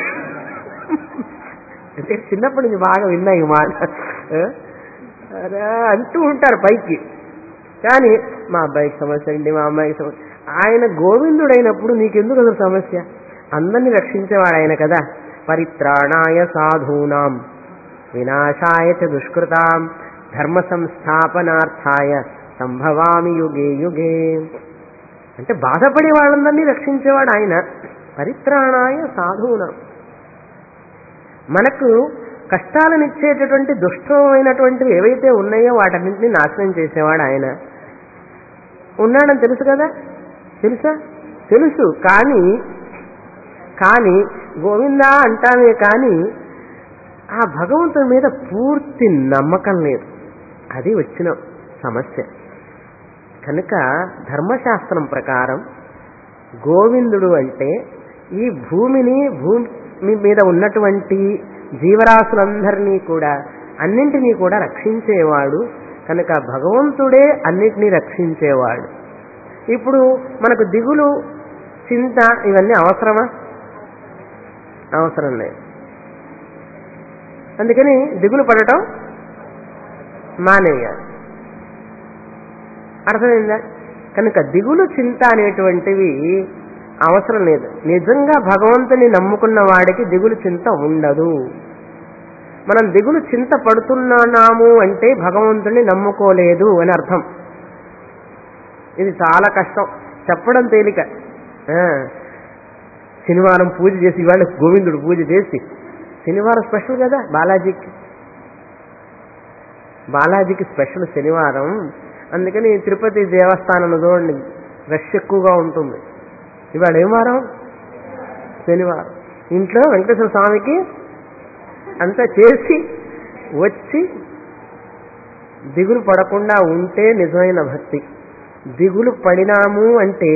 అంటే చిన్నప్పటి నుంచి బాగా విన్నా ఈ మాట ఆ? అరే అంటూ ఉంటారు పైకి కానీ మా అబ్బాయికి సమస్య అండి మా అమ్మాయికి సమస్య ఆయన గోవిందుడైనప్పుడు నీకెందుకు అసలు సమస్య అందరినీ రక్షించేవాడు ఆయన కదా పరిత్రాణాయ సాధూనాం వినాశాయ చ దుష్కృతాం ధర్మ సంస్థాపనార్థాయ సంభవామి యుగే యుగే అంటే బాధపడే వాళ్ళందరినీ రక్షించేవాడు ఆయన పరిత్రాణాయ సాధూనాం మనకు కష్టాలను ఇచ్చేటటువంటి దుష్టమైనటువంటివి ఏవైతే ఉన్నాయో వాటన్నింటినీ నాశనం చేసేవాడు ఆయన ఉన్నాడని తెలుసు కదా తెలుసా తెలుసు కానీ కానీ గోవిందా అంటామే కానీ ఆ భగవంతుడి మీద పూర్తి నమ్మకం లేదు అది వచ్చిన సమస్య కనుక ధర్మశాస్త్రం ప్రకారం గోవిందుడు అంటే ఈ భూమిని భూమి మీద ఉన్నటువంటి జీవరాశులందరినీ కూడా అన్నింటినీ కూడా రక్షించేవాడు కనుక భగవంతుడే అన్నిటినీ రక్షించేవాడు ఇప్పుడు మనకు దిగులు చింత ఇవన్నీ అవసరమా అవసరం లేదు అందుకని దిగులు పడటం మానేయాలి అర్థమైందా కనుక దిగులు చింత అనేటువంటివి అవసరం లేదు నిజంగా భగవంతుని నమ్ముకున్న వాడికి దిగులు చింత ఉండదు మనం దిగులు చింత పడుతున్నాము అంటే భగవంతుని నమ్ముకోలేదు అని అర్థం ఇది చాలా కష్టం చెప్పడం తేలిక ఆ, శనివారం పూజ చేసి ఇవాళ గోవిందుడు పూజ చేసి శనివారం స్పెషల్ కదా బాలాజీకి బాలాజీకి స్పెషల్ శనివారం అందుకని తిరుపతి దేవస్థానం చూడండి రష్ ఎక్కువగా ఉంటుంది ఇవాళ ఏం వారం శనివారం ఇంట్లో వెంకటేశ్వర స్వామికి అంతా చేసి వచ్చి దిగులు పడకుండా ఉంటే నిజమైన భక్తి దిగులు పడినాము అంటే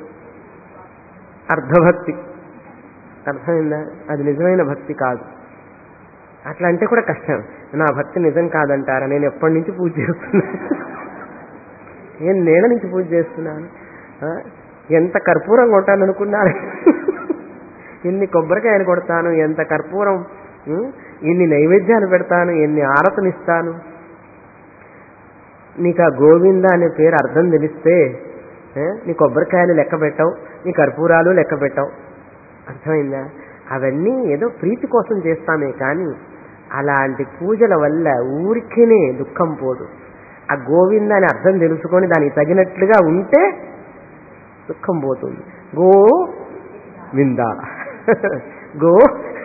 అర్ధభక్తి అర్థమైందా అది నిజమైన భక్తి కాదు అట్లా అంటే కూడా కష్టం నా భక్తి నిజం కాదంటారా నేను ఎప్పటి నుంచి పూజ చేస్తున్నాను నేను నేల నుంచి పూజ చేస్తున్నాను ఆ? ఎంత కర్పూరం కొట్టాను అనుకున్నారు ఎన్ని కొబ్బరికాయలు కొడతాను ఎంత కర్పూరం ఉం? ఇన్ని నైవేద్యాలు పెడతాను ఎన్ని ఆరతనిస్తాను నీకు ఆ గోవింద అనే పేరు అర్థం తెలిస్తే ఏ? నీ కొబ్బరికాయలు లెక్క పెట్టవు నీ కర్పూరాలు లెక్క పెట్టవు అర్థమైందా అవన్నీ ఏదో ప్రీతి కోసం చేస్తామే కానీ అలాంటి పూజల వల్ల ఊరికేనే దుఃఖం పోదు ఆ గోవింద అని అర్థం తెలుసుకొని దానికి తగినట్లుగా ఉంటే దుఃఖం పోతుంది గో వింద గో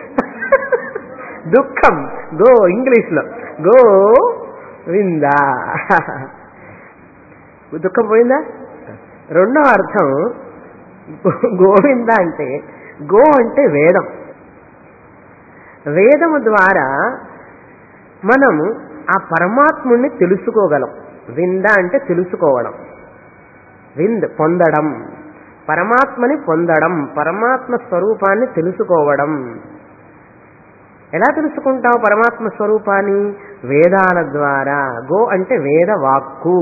దుఃఖం గో ఇంగ్లీష్ లో గో విందా దుఃఖం పోయిందా రెండో అర్థం గో- గోవింద అంటే గో అంటే వేదం వేదము ద్వారా మనము ఆ పరమాత్ముణ్ణి తెలుసుకోగలం వింద అంటే తెలుసుకోవడం వింద్ పొందడం పరమాత్మని పొందడం పరమాత్మ స్వరూపాన్ని తెలుసుకోవడం ఎలా తెలుసుకుంటావు పరమాత్మ స్వరూపాన్ని వేదాల ద్వారా గో అంటే వేద వాక్కు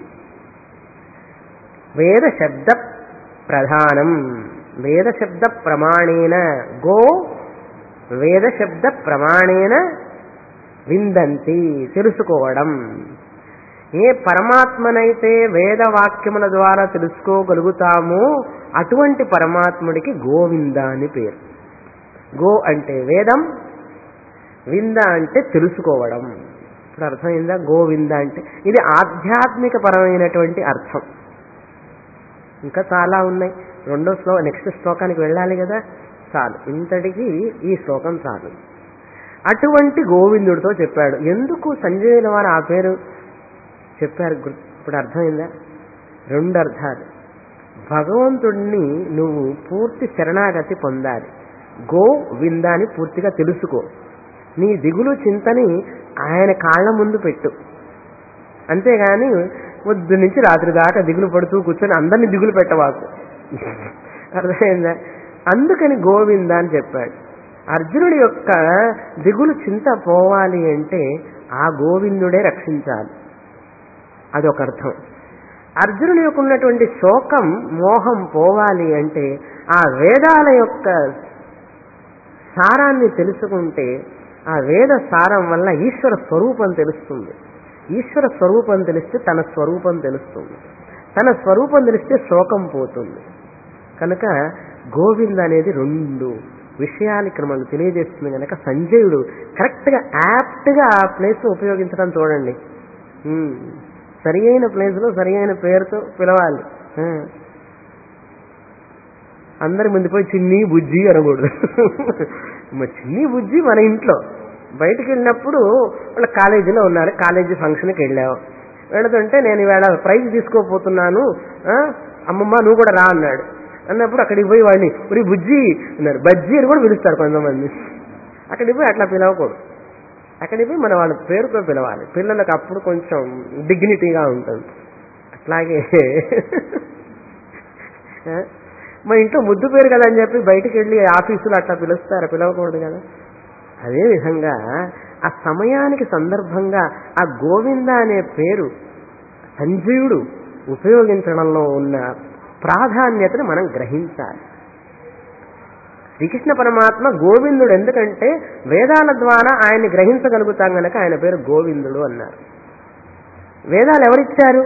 వేద శబ్ద ప్రధానం వేద శబ్ద ప్రమాణేన గో వేద శబ్ద ప్రమాణేన విందంతి తెలుసుకోవడం ఏ పరమాత్మనైతే వేదవాక్యముల ద్వారా తెలుసుకోగలుగుతామో అటువంటి పరమాత్ముడికి గోవింద అని పేరు గో అంటే వేదం వింద అంటే తెలుసుకోవడం ఇప్పుడు అర్థమైందా గోవింద అంటే ఇది ఆధ్యాత్మిక పరమైనటువంటి అర్థం ఇంకా చాలా ఉన్నాయి రెండో శ్లో నెక్స్ట్ శ్లోకానికి వెళ్ళాలి కదా చాలు ఇంతటికి ఈ శ్లోకం చాలు అటువంటి గోవిందుడితో చెప్పాడు ఎందుకు సంజయుల వారు ఆ పేరు చెప్పారు గుర్- ఇప్పుడు అర్థమైందా రెండు అర్థాలు భగవంతుడిని నువ్వు పూర్తి శరణాగతి పొందాలి గో విందాని పూర్తిగా తెలుసుకో నీ దిగులు చింతని ఆయన కాళ్ళ ముందు పెట్టు అంతేగాని పొద్దు నుంచి రాత్రి దాకా దిగులు పడుతూ కూర్చొని అందరినీ దిగులు పెట్టవాకు అర్థమైందా అందుకని గోవింద అని చెప్పాడు అర్జునుడి యొక్క దిగులు చింత పోవాలి అంటే ఆ గోవిందుడే రక్షించాలి అదొక అర్థం అర్జునుడి యొక్క ఉన్నటువంటి శోకం మోహం పోవాలి అంటే ఆ వేదాల యొక్క సారాన్ని తెలుసుకుంటే ఆ వేద సారం వల్ల ఈశ్వర స్వరూపం తెలుస్తుంది ఈశ్వర స్వరూపం తెలిస్తే తన స్వరూపం తెలుస్తుంది తన స్వరూపం తెలిస్తే శోకం పోతుంది కనుక గోవింద అనేది రెండు విషయాలు ఇక్కడ మనకు తెలియజేస్తుంది కనుక సంజయుడు కరెక్ట్గా యాప్ట్గా ఆ ప్లేస్ ఉపయోగించడం చూడండి ఉమ్. సరి అయిన ప్లేస్లో సరి అయిన పేరుతో పిలవాలి ఆ. అందరి ముందు పోయి చిన్ని బుజ్జి అనకూడదు మరి చిన్ని బుజ్జి మన ఇంట్లో బయటికి వెళ్ళినప్పుడు వాళ్ళ కాలేజీలో ఉన్నారు కాలేజీ ఫంక్షన్కి వెళ్ళావు వెళుతుంటే నేను ఇవాళ ప్రైజ్ తీసుకోపోతున్నాను ఆ, అమ్మమ్మ నువ్వు కూడా రా అన్నాడు అన్నప్పుడు అక్కడికి పోయి వాడిని ఉరి బుజ్జి అన్నారు బజ్జి అని కూడా పిలుస్తారు కొంతమంది అక్కడికి పోయి అట్లా పిలవకూడదు అక్కడికి పోయి మన వాళ్ళ పేరుతో పిలవాలి పిల్లలకు అప్పుడు కొంచెం డిగ్నిటీగా ఉంటుంది అట్లాగే ఆ, మా ఇంట్లో ముద్దు పేరు కదా అని చెప్పి బయటికి వెళ్ళి ఆఫీసులు అట్లా పిలుస్తారు పిలవకూడదు కదా అదే విధంగా ఆ సమయానికి సందర్భంగా ఆ గోవింద అనే పేరు సంజీవుడు ఉపయోగించడంలో ఉన్న ప్రాధాన్యతను మనం గ్రహించాలి శ్రీకృష్ణ పరమాత్మ గోవిందుడు ఎందుకంటే వేదాల ద్వారా ఆయన్ని గ్రహించగలుగుతాం గనక ఆయన పేరు గోవిందుడు అన్నారు వేదాలు ఎవరిచ్చారు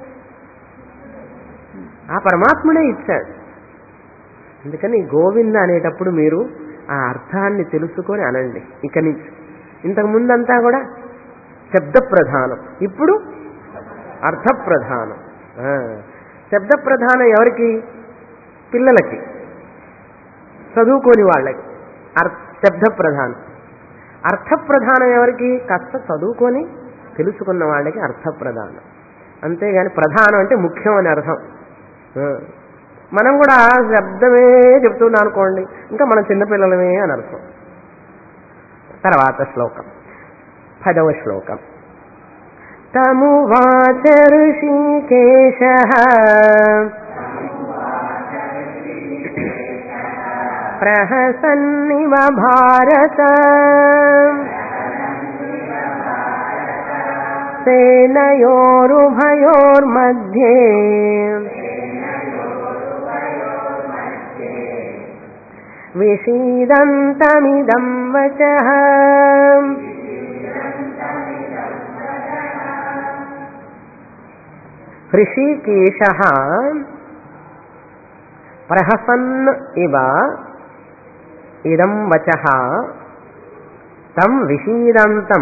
ఆ పరమాత్ముడే ఇచ్చాడు అందుకని గోవింద అనేటప్పుడు మీరు ఆ అర్థాన్ని తెలుసుకొని అనండి ఇక నుంచి ఇంతకు ముందంతా కూడా శబ్ద ప్రధానం ఇప్పుడు అర్థ ప్రధానం ఆ, శబ్ద ప్రధానం ఎవరికి పిల్లలకి చదువుకోని వాళ్ళకి అర్- శబ్ద ప్రధానం అర్థ ప్రధానం ఎవరికి కాస్త చదువుకొని తెలుసుకున్న వాళ్ళకి అర్థ ప్రధానం అంతేగాని ప్రధానం అంటే ముఖ్యం అని అర్థం ఆ. మనం కూడా శబ్దమే చెప్తున్నాం అనుకోండి ఇంకా మనం చిన్నపిల్లలమే అని అర్థం తర్వాత శ్లోకం పదవ శ్లోకం తమువాచ ఋషికేశ ప్రహసన్నివ భారత సేనయోరుభయోర్मध्ये విషీదంతమిదం వచః హృషికేశ ప్రహసన్ ఇవ ఇదం వచ తం విషీదంతం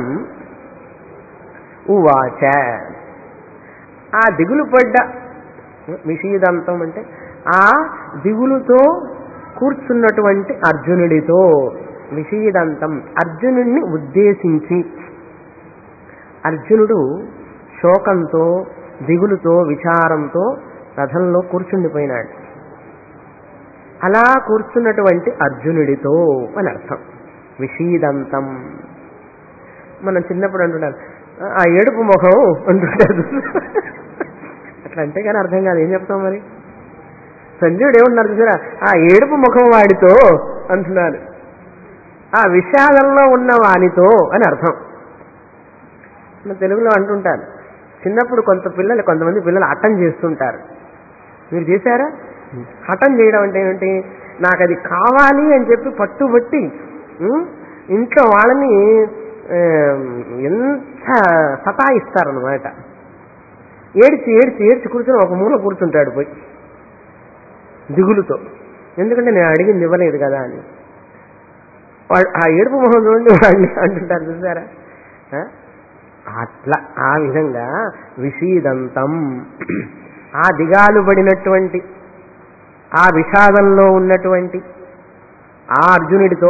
ఉవాచ ఆ దిగులు పడ్డ విషీదంతం అంటే ఆ దిగులుతో కూర్చున్నటువంటి అర్జునుడితో విషీదంతం అర్జునుడిని ఉద్దేశించి అర్జునుడు శోకంతో దిగులుతో విచారంతో రథంలో కూర్చుండిపోయినాడు అలా కూర్చున్నటువంటి అర్జునుడితో అని అర్థం విషీదంతం మనం చిన్నప్పుడు అంటుంటారు ఆ ఏడుపు ముఖం అంటుంటారు అట్లా అంటే కానీ అర్థం కాదు ఏం చెప్తాం మరి సంజయుడు ఏమన్నారు చూసారా ఆ ఏడుపు ముఖం వాడితో అంటున్నారు ఆ విషాదంలో ఉన్న వానితో అని అర్థం మన తెలుగులో అంటుంటారు చిన్నప్పుడు కొంత పిల్లలు కొంతమంది పిల్లలు హఠం చేస్తుంటారు మీరు చేశారా హఠం చేయడం అంటే ఏంటి నాకు అది కావాలి అని చెప్పి పట్టుబట్టి ఉం, ఇంట్లో వాళ్ళని ఆ, ఎంత సతాయిస్తారనమాట ఏడ్చి ఏడ్చి ఏడ్చి కూర్చొని ఒక మూల కూర్చుంటాడు పోయి దిగులుతో ఎందుకంటే నేను అడిగింది ఇవ్వలేదు కదా అని వాడు ఆ ఏడుపు మొహం చూడండి వాడిని అంటుంటారు చూసారా ఆ? అట్లా ఆ విధంగా విషీదంతం ఆ దిగాలు పడినటువంటి ఆ విషాదంలో ఉన్నటువంటి ఆ అర్జునుడితో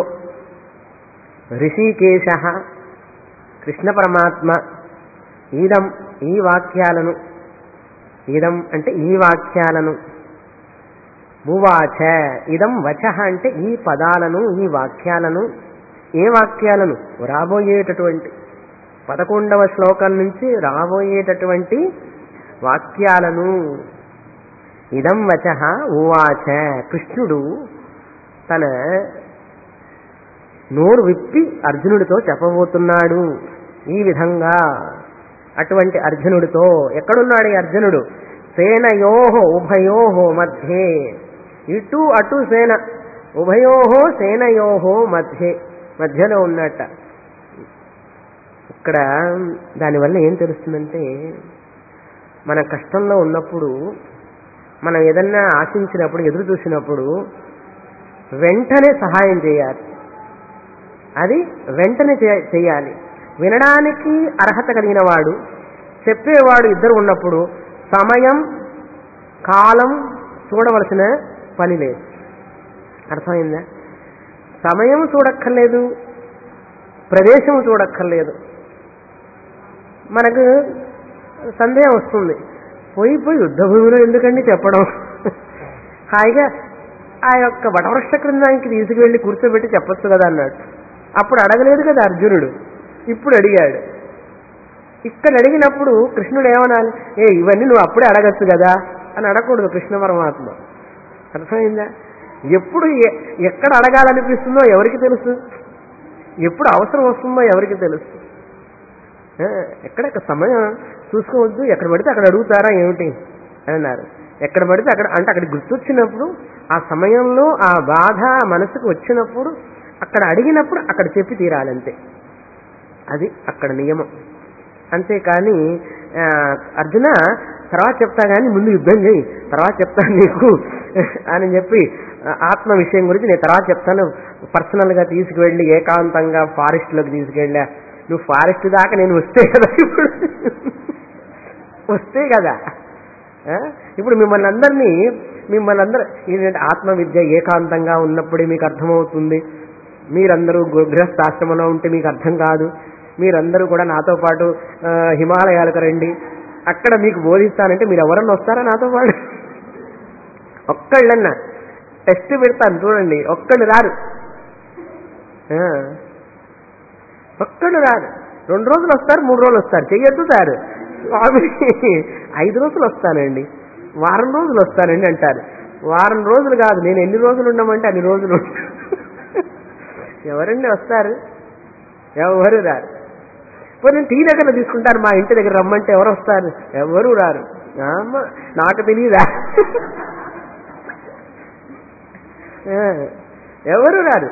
ఋషికేశ కృష్ణ పరమాత్మ ఈదం ఈ వాక్యాలను ఇదం అంటే ఈ వాక్యాలను భువాచ ఇదం వచ అంటే ఈ పదాలను ఈ వాక్యాలను ఏ వాక్యాలను రాబోయేటటువంటి పదకొండవ శ్లోకం నుంచి రాబోయేటటువంటి వాక్యాలను ఇదం వచ ఉవాచ కృష్ణుడు తన నోరు విప్పి అర్జునుడితో చెప్పబోతున్నాడు ఈ విధంగా అటువంటి అర్జునుడితో ఎక్కడున్నాడు ఈ అర్జునుడు సేనయోహో ఉభయోహో మధ్యే ఇటు అటు సేన ఉభయోహో సేనయోహో మధ్యే మధ్యలో ఉన్నట్ట ఇక్కడ దానివల్ల ఏం తెలుస్తుందంటే మన కష్టంలో ఉన్నప్పుడు మనం ఏదన్నా ఆశించినప్పుడు ఎదురు చూసినప్పుడు వెంటనే సహాయం చేయాలి అది వెంటనే చేయ- చేయాలి వినడానికి అర్హత కలిగిన వాడు చెప్పేవాడు ఇద్దరు ఉన్నప్పుడు సమయం కాలం చూడవలసిన పని లేదు అర్థమైందా సమయం చూడక్కర్లేదు ప్రదేశం చూడక్కర్లేదు మనకు సందేహం వస్తుంది పోయి పోయి యుద్ధ భూమిలో ఎందుకండి చెప్పడం హాయిగా ఆ యొక్క వటవృక్ష క్రిందానికి తీసుకువెళ్ళి కూర్చోబెట్టి చెప్పొచ్చు కదా అన్నాడు అప్పుడు అడగలేదు కదా అర్జునుడు ఇప్పుడు అడిగాడు ఇక్కడ అడిగినప్పుడు కృష్ణుడు ఏమనాలి ఏ ఇవన్నీ నువ్వు అప్పుడే అడగచ్చు కదా అని అడగకూడదు కృష్ణ పరమాత్మ అర్థమైందా ఎప్పుడు ఎ- ఎక్కడ అడగాలనిపిస్తుందో ఎవరికి తెలుసు ఎప్పుడు అవసరం వస్తుందో ఎవరికి తెలుసు ఆ, ఎక్కడ సమయం చూసుకోవద్దు ఎక్కడ పడితే అక్కడ అడుగుతారా ఏమిటి అని అన్నారు ఎక్కడ పడితే అక్కడ అంటే అక్కడికి గుర్తొచ్చినప్పుడు ఆ సమయంలో ఆ బాధ మనసుకు వచ్చినప్పుడు అక్కడ అడిగినప్పుడు అక్కడ చెప్పి తీరాలంతే అది అక్కడ నియమం అంతేకాని ఆ, అర్జున తర్వాత చెప్తా కానీ ముందు యుద్ధం చేయి తర్వాత చెప్తాను నీకు అని చెప్పి ఆ, ఆత్మ విషయం గురించి నేను తర్వాత చెప్తాను పర్సనల్గా తీసుకువెళ్ళి ఏకాంతంగా ఫారెస్ట్లోకి తీసుకెళ్ళా నువ్వు ఫారెస్ట్ దాకా నేను వస్తే కదా ఇప్పుడు వస్తే కదా ఆ? ఇప్పుడు మిమ్మల్ని అందరినీ మిమ్మల్ని అందరూ ఏంటంటే ఆత్మ విద్య ఏకాంతంగా ఉన్నప్పుడే మీకు అర్థమవుతుంది మీరందరూ గు- గృహస్థాశ్రమంలో ఉంటే మీకు అర్థం కాదు మీరందరూ కూడా నాతో పాటు ఆ, హిమాలయాలకు రండి అక్కడ మీకు బోధిస్తానంటే మీరు ఎవరన్నా వస్తారా నాతో పాటు ఒక్కళ్ళన్నా టెస్ట్ పెడతాను చూడండి ఒక్కళ్ళు రారు ఆ. ఒక్కళ్ళు రారు రెండు రోజులు వస్తారు మూడు రోజులు వస్తారు చెయ్యొద్దుతారు స్వామి ఐదు రోజులు వస్తానండి వారం రోజులు వస్తానండి అంటారు వారం రోజులు కాదు నేను ఎన్ని రోజులు ఉండమంటే అన్ని రోజులు ఉంటా. ఎవరండి వస్తారు ఎవరు రారు పోనీ టీ దగ్గర తీసుకుంటారు మా ఇంటి దగ్గర రమ్మంటే ఎవరు వస్తారు ఎవరు రారు అమ్మ, నాకు తెలియదా ఆ, ఎవరు రారు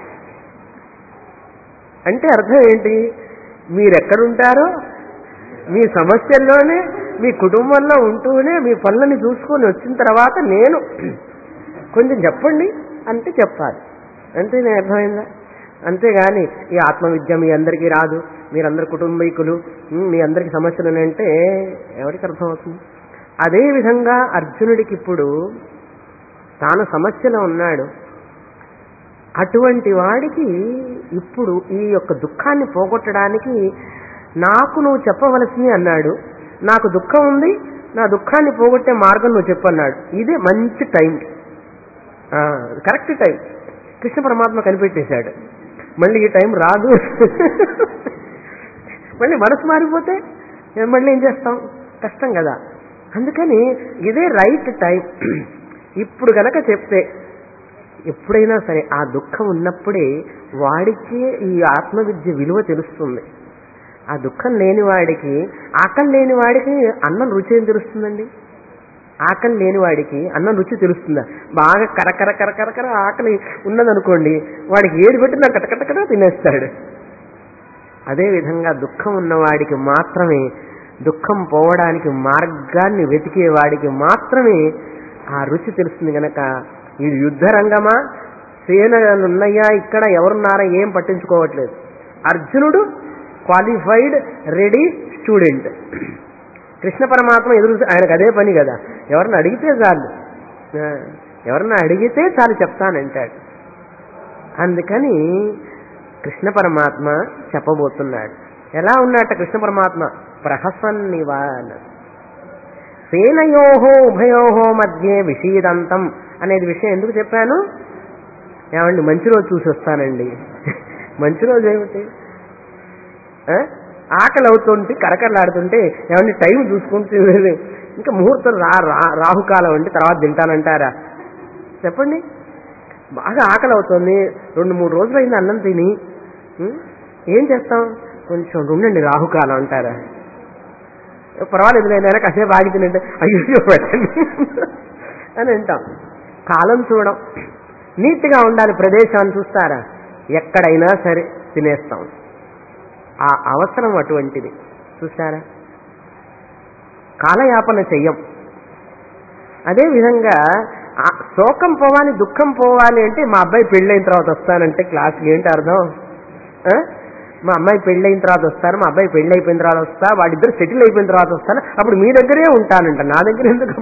అంటే అర్థం ఏంటి మీరెక్కడుంటారో మీ సమస్యల్లోనే మీ కుటుంబంలో ఉంటూనే మీ పనులని చూసుకొని వచ్చిన తర్వాత నేను కొంచెం చెప్పండి అంటే చెప్పాలి అంతే నేను అర్థమైందా అంతేగాని ఈ ఆత్మవిద్య మీ అందరికీ రాదు మీరందరు కుటుంబీకులు ఉమ్, మీ అందరికి సమస్యలు ఉన్నాయంటే ఎవరికి అర్థమవుతుంది అదేవిధంగా అర్జునుడికి ఇప్పుడు తాను సమస్యలో ఉన్నాడు అటువంటి వాడికి ఇప్పుడు ఈ యొక్క దుఃఖాన్ని పోగొట్టడానికి నాకు నువ్వు చెప్పవలసింది అన్నాడు నాకు దుఃఖం ఉంది నా దుఃఖాన్ని పోగొట్టే మార్గం నువ్వు చెప్పన్నాడు ఇదే మంచి టైం ఆ, కరెక్ట్ టైం కృష్ణ పరమాత్మ కనిపెట్టేశాడు మళ్ళీ ఈ టైం రాదు మళ్ళీ మనసు మారిపోతే ఏ మళ్ళీ ఏం చేస్తాం కష్టం కదా అందుకని ఇదే రైట్ టైం ఇప్పుడు గనక చెప్తే ఎప్పుడైనా సరే ఆ దుఃఖం ఉన్నప్పుడే వాడికి ఈ ఆత్మవిద్య విలువ తెలుస్తుంది ఆ దుఃఖం లేని వాడికి ఆకలి లేని వాడికి అన్నం రుచి ఏం తెలుస్తుందండి ఆకలి లేని వాడికి అన్నం రుచి తెలుస్తుందా బాగా కరకర కరకరకర ఆకలి ఉన్నదనుకోండి వాడికి ఏది పెట్టినా కటకటకట తినేస్తాడు అదేవిధంగా దుఃఖం ఉన్నవాడికి మాత్రమే దుఃఖం పోవడానికి మార్గాన్ని వెతికే వాడికి మాత్రమే ఆ రుచి తెలుస్తుంది గనక ఇది యుద్ధ రంగమా సేనలున్నాయా ఇక్కడ ఎవరున్నారా ఏం పట్టించుకోవట్లేదు అర్జునుడు క్వాలిఫైడ్ రెడీ స్టూడెంట్ కృష్ణ పరమాత్మ ఎదురు ఆయనకు అదే పని కదా ఎవరిని అడిగితే చాలు ఆ, ఎవరిని అడిగితే చాలు చెప్తానంటాడు అందుకని కృష్ణ పరమాత్మ చెప్పబోతున్నాడు ఎలా ఉన్నట్ట కృష్ణ పరమాత్మ ప్రహసన్నివా అన్నాడు. సేనయోహో ఉభయోహో మధ్యే విషీదంతం అనేది విషయం ఎందుకు చెప్పాను ఏమండి మంచి రోజు చూసి వస్తానండి మంచి రోజు ఏమిటి ఆ? ఆకలి అవుతుంటే కరకరలాడుతుంటే ఏమండి టైం చూసుకుంటూ ఇంకా ముహూర్తం రా రా- రాహుకాలం అంటే తర్వాత తింటానంటారా చెప్పండి బాగా ఆకలి అవుతుంది రెండు మూడు రోజులు అయింది అన్నం తిని ఉం? ఏం చేస్తాం కొంచెం ఉండండి రాహుకాలం అంటారా పర్వాలేదు నేను కాసేపు ఆగి తినంటే అయ్యో పెట్టండి అని అంటాం కాలం చూడం నీట్గా ఉండాలి ప్రదేశాన్ని చూస్తారా ఎక్కడైనా సరే తినేస్తాం ఆ అవసరం అటువంటిది చూసారా కాలయాపన చెయ్యం అదేవిధంగా ఆ శోకం పోవాలి దుఃఖం పోవాలి అంటే మా అబ్బాయి పెళ్ళైన తర్వాత వస్తానంటే క్లాస్కి ఏంటి అర్థం ఆ? మా అమ్మాయి పెళ్ళైన తర్వాత వస్తాను మా అబ్బాయి పెళ్ళి అయిపోయిన తర్వాత వస్తా వాడిద్దరు సెటిల్ అయిపోయిన తర్వాత వస్తాను అప్పుడు మీ దగ్గరే ఉంటానంట నా దగ్గర ఎందుకు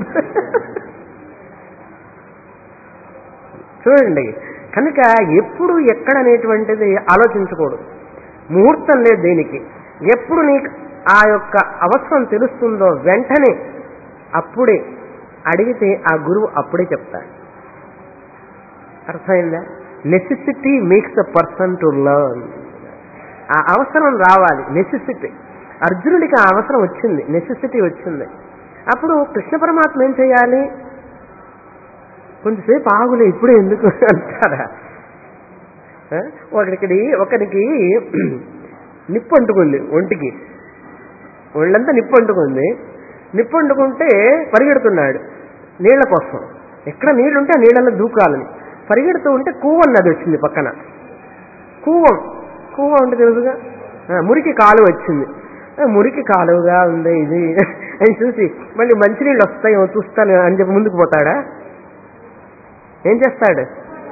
చూడండి కనుక ఎప్పుడు ఎక్కడ అనేటువంటిది ఆలోచించకూడదు ముహూర్తం లేదు దీనికి ఎప్పుడు నీకు ఆ యొక్క అవసరం తెలుస్తుందో వెంటనే అప్పుడే అడిగితే ఆ గురువు అప్పుడే చెప్తాడు అర్థమైందా necessity makes the person to learn ఆ అవసరం రావాలి నెసెసిటీ అర్జునుడికి ఆ అవసరం వచ్చింది నెసెసిటీ వచ్చింది అప్పుడు కృష్ణ పరమాత్మ ఏం చేయాలి కొంచెంసేపు ఆగులే ఇప్పుడే ఎందుకు అంటారా ఆ? ఒకడికి ఒకరికి నిప్పు అంటుకుంది ఒంటికి ఒళ్ళంతా నిప్పు అంటుకుంది నిప్పు అంటుకుంటే పరిగెడుతున్నాడు నీళ్ల కోసం ఎక్కడ నీళ్లుంటే ఆ నీళ్ళలో దూకాలని పరిగెడుతూ ఉంటే కూవం నది వచ్చింది పక్కన కూవం కూవం అంటే తెలుసుగా ఆ, మురికి కాలువ వచ్చింది ఆ, మురికి కాలువగా ఉంది ఇది అని చూసి మళ్ళీ మంచినీళ్ళు వస్తాయేమో చూస్తాను అని చెప్పి ముందుకు పోతాడా ఏం చేస్తాడు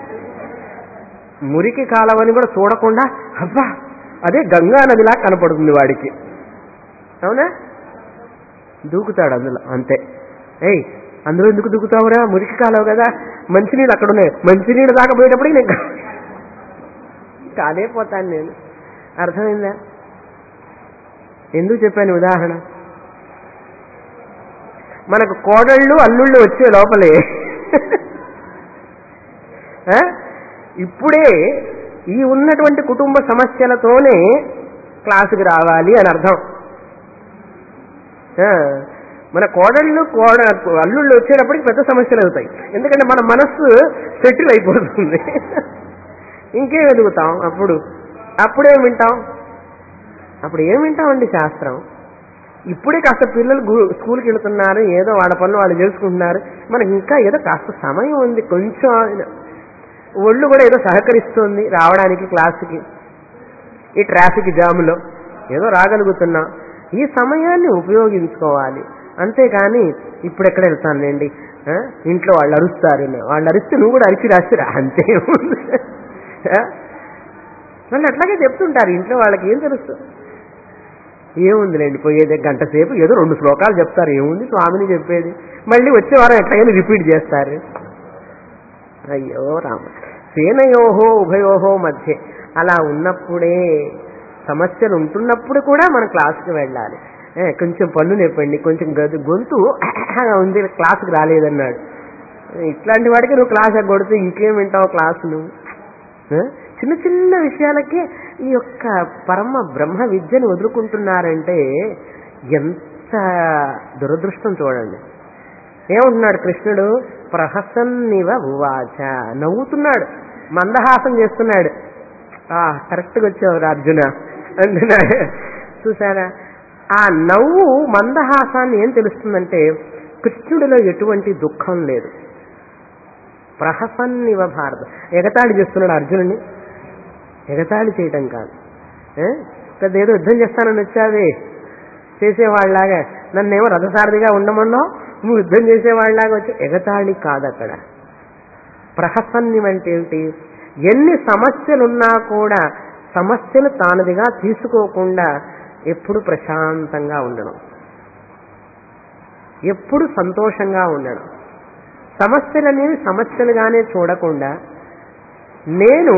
మురికి కాలవని కూడా చూడకుండా అబ్బా అదే గంగా నదిలా కనపడుతుంది వాడికి అవునా దూకుతాడు అందులో అంతే ఏయ్ అందులో ఎందుకు దూకుతావురా మురికి కాలవ కదా మంచినీళ్ళు అక్కడ ఉన్నాయి మంచినీళ్ళు దాకా పోయేటప్పటికి నేను కాదే పోతాను నేను అర్థమైందా ఎందుకు చెప్పాను ఉదాహరణ మనకు కోడళ్ళు అల్లుళ్ళు వచ్చే లోపలే ఆ? ఇప్పుడే ఈ ఉన్నటువంటి కుటుంబ సమస్యలతోనే క్లాసుకి రావాలి అని అర్థం ఆ, మన కోడళ్ళు కోడ అల్లుళ్ళు వచ్చేటప్పటికి పెద్ద సమస్యలు అవుతాయి ఎందుకంటే మన మనస్సు సెటిల్ అయిపోతుంది ఇంకేం ఎదుగుతాం అప్పుడు అప్పుడేం వింటాం అప్పుడు ఏం వింటామండి శాస్త్రం ఇప్పుడే కాస్త పిల్లలు గు- స్కూల్కి వెళుతున్నారు ఏదో వాళ్ళ పనులు వాళ్ళు చేసుకుంటున్నారు మనకి ఇంకా ఏదో కాస్త సమయం ఉంది కొంచెం ఒళ్ళు కూడా ఏదో సహకరిస్తుంది రావడానికి క్లాసుకి ఈ ట్రాఫిక్ జాములో ఏదో రాగలుగుతున్నాం ఈ సమయాన్ని ఉపయోగించుకోవాలి అంతేగాని ఇప్పుడు ఎక్కడ వెళ్తానులేండి ఆ? ఇంట్లో వాళ్ళు అరుస్తారు వాళ్ళు అరిస్తే నువ్వు కూడా అరిచి రాసిరా అంతే ఉంది. ఆ? మళ్ళీ అట్లాగే చెప్తుంటారు ఇంట్లో వాళ్ళకి ఏం తెలుసు ఏముందిలేండి పోయేది గంట సేపు ఏదో రెండు శ్లోకాలు చెప్తారు ఏముంది స్వామిని చెప్పేది మళ్ళీ వచ్చే వారం ఎట్లాగైనా రిపీట్ చేస్తారు అయ్యో రామ సేనయోహో ఉభయోహో మధ్య అలా ఉన్నప్పుడే సమస్యలు ఉంటున్నప్పుడు కూడా మనం క్లాసుకి వెళ్ళాలి ఏ, కొంచెం పన్ను నేపండి కొంచెం గదు గొంతు ఉంది క్లాసుకి రాలేదన్నాడు ఇట్లాంటి వాడికి నువ్వు క్లాస్ కొడితే ఇంకేం వింటావు క్లాసు నువ్వు ఆ? చిన్న చిన్న విషయాలకే ఈ యొక్క పరమ బ్రహ్మ విద్యను వదులుకుంటున్నారంటే ఎంత దురదృష్టం చూడండి ఏమంటున్నాడు కృష్ణుడు ప్రహసన్నివ ఉవాచ నవ్వుతున్నాడు మందహాసం చేస్తున్నాడు ఆ కరెక్ట్గా వచ్చావు అర్జున అంటున్నాడు చూసారా ఆ నవ్వు మందహాసాన్ని ఏం తెలుస్తుందంటే కృష్ణుడిలో ఎటువంటి దుఃఖం లేదు ప్రహసన్నివ భారత ఎగతాళి చేస్తున్నాడు అర్జునుడిని ఎగతాళి చేయటం కాదు ఏ? పెద్ద ఏదో యుద్ధం చేస్తానని వచ్చావే చేసేవాళ్ళలాగా నన్నేమో రథసారథిగా ఉండమన్నావు నువ్వు యుద్ధం చేసేవాళ్ళలాగా వచ్చి ఎగతాళి కాదు అక్కడ ప్రహసన్యం అంటే ఏమిటి ఎన్ని సమస్యలున్నా కూడా సమస్యలు తానుదిగా తీసుకోకుండా ఎప్పుడు ప్రశాంతంగా ఉండడం ఎప్పుడు సంతోషంగా ఉండడం సమస్యలనేవి సమస్యలుగానే చూడకుండా నేను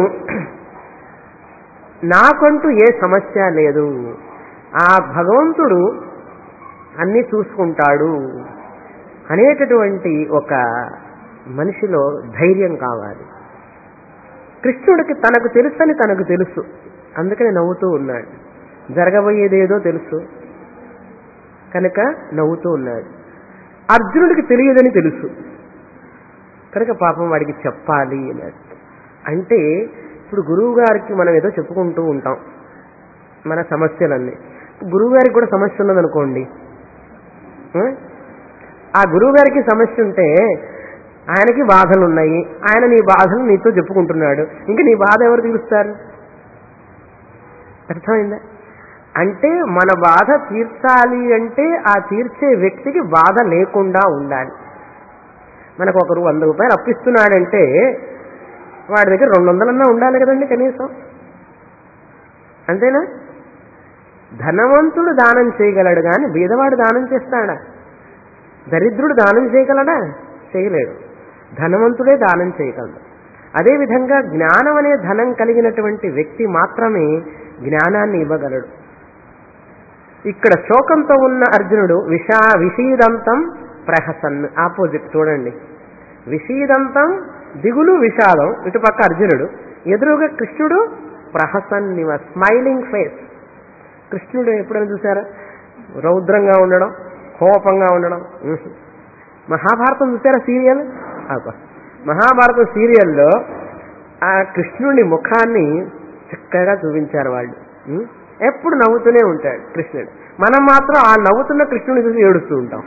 నాకంటూ ఏ సమస్య లేదు ఆ భగవంతుడు అన్ని చూసుకుంటాడు అనేటటువంటి ఒక మనిషిలో ధైర్యం కావాలి కృష్ణుడికి తనకు తెలుసని తనకు తెలుసు అందుకని నవ్వుతూ ఉన్నాడు జరగబోయేదేదో తెలుసు కనుక నవ్వుతూ ఉన్నాడు అర్జునుడికి తెలియదని తెలుసు కనుక పాపం వాడికి చెప్పాలి అన్నాడు అంటే ఇప్పుడు గురువు గారికి మనం ఏదో చెప్పుకుంటూ ఉంటాం మన సమస్యలన్నీ గురువు గారికి కూడా సమస్య ఉన్నదనుకోండి ఆ? ఆ గురువు గారికి సమస్య ఉంటే ఆయనకి బాధలు ఉన్నాయి ఆయన నీ బాధలు నీతో చెప్పుకుంటున్నాడు ఇంకా నీ బాధ ఎవరు తీరుస్తారు అర్థమైందా అంటే మన బాధ తీర్చాలి అంటే ఆ తీర్చే వ్యక్తికి బాధ లేకుండా ఉండాలి మనకు ఒకరు వంద రూపాయలు అప్పిస్తున్నాడంటే వాడి దగ్గర రెండు వందలన్నా ఉండాలి కదండి కనీసం అంతేనా ధనవంతుడు దానం చేయగలడు కానీ బీదవాడు దానం చేస్తాడా దరిద్రుడు దానం చేయగలడా చేయలేడు ధనవంతుడే దానం చేయగలడు అదేవిధంగా జ్ఞానం అనే ధనం కలిగినటువంటి వ్యక్తి మాత్రమే జ్ఞానాన్ని ఇవ్వగలడు ఇక్కడ శోకంతో ఉన్న అర్జునుడు విషా విషీదంతం ప్రహసన్ ఆపోజిట్ చూడండి విషీదంతం దిగులు విషాదం ఇటుపక్క అర్జునుడు ఎదురుగా కృష్ణుడు ప్రహసన్ నివ స్మైలింగ్ ఫేస్ కృష్ణుడు ఎప్పుడైనా చూసారా రౌద్రంగా ఉండడం కోపంగా ఉండడం ఉహు. మహాభారతం చూసారా సీరియల్ అబ్బా. మహాభారతం సీరియల్లో ఆ కృష్ణుడి ముఖాన్ని చక్కగా చూపించారు వాళ్ళు ఉం? ఎప్పుడు నవ్వుతూనే ఉంటాడు కృష్ణుడు మనం మాత్రం ఆ నవ్వుతున్న కృష్ణుని చూసి ఏడుస్తూ ఉంటాం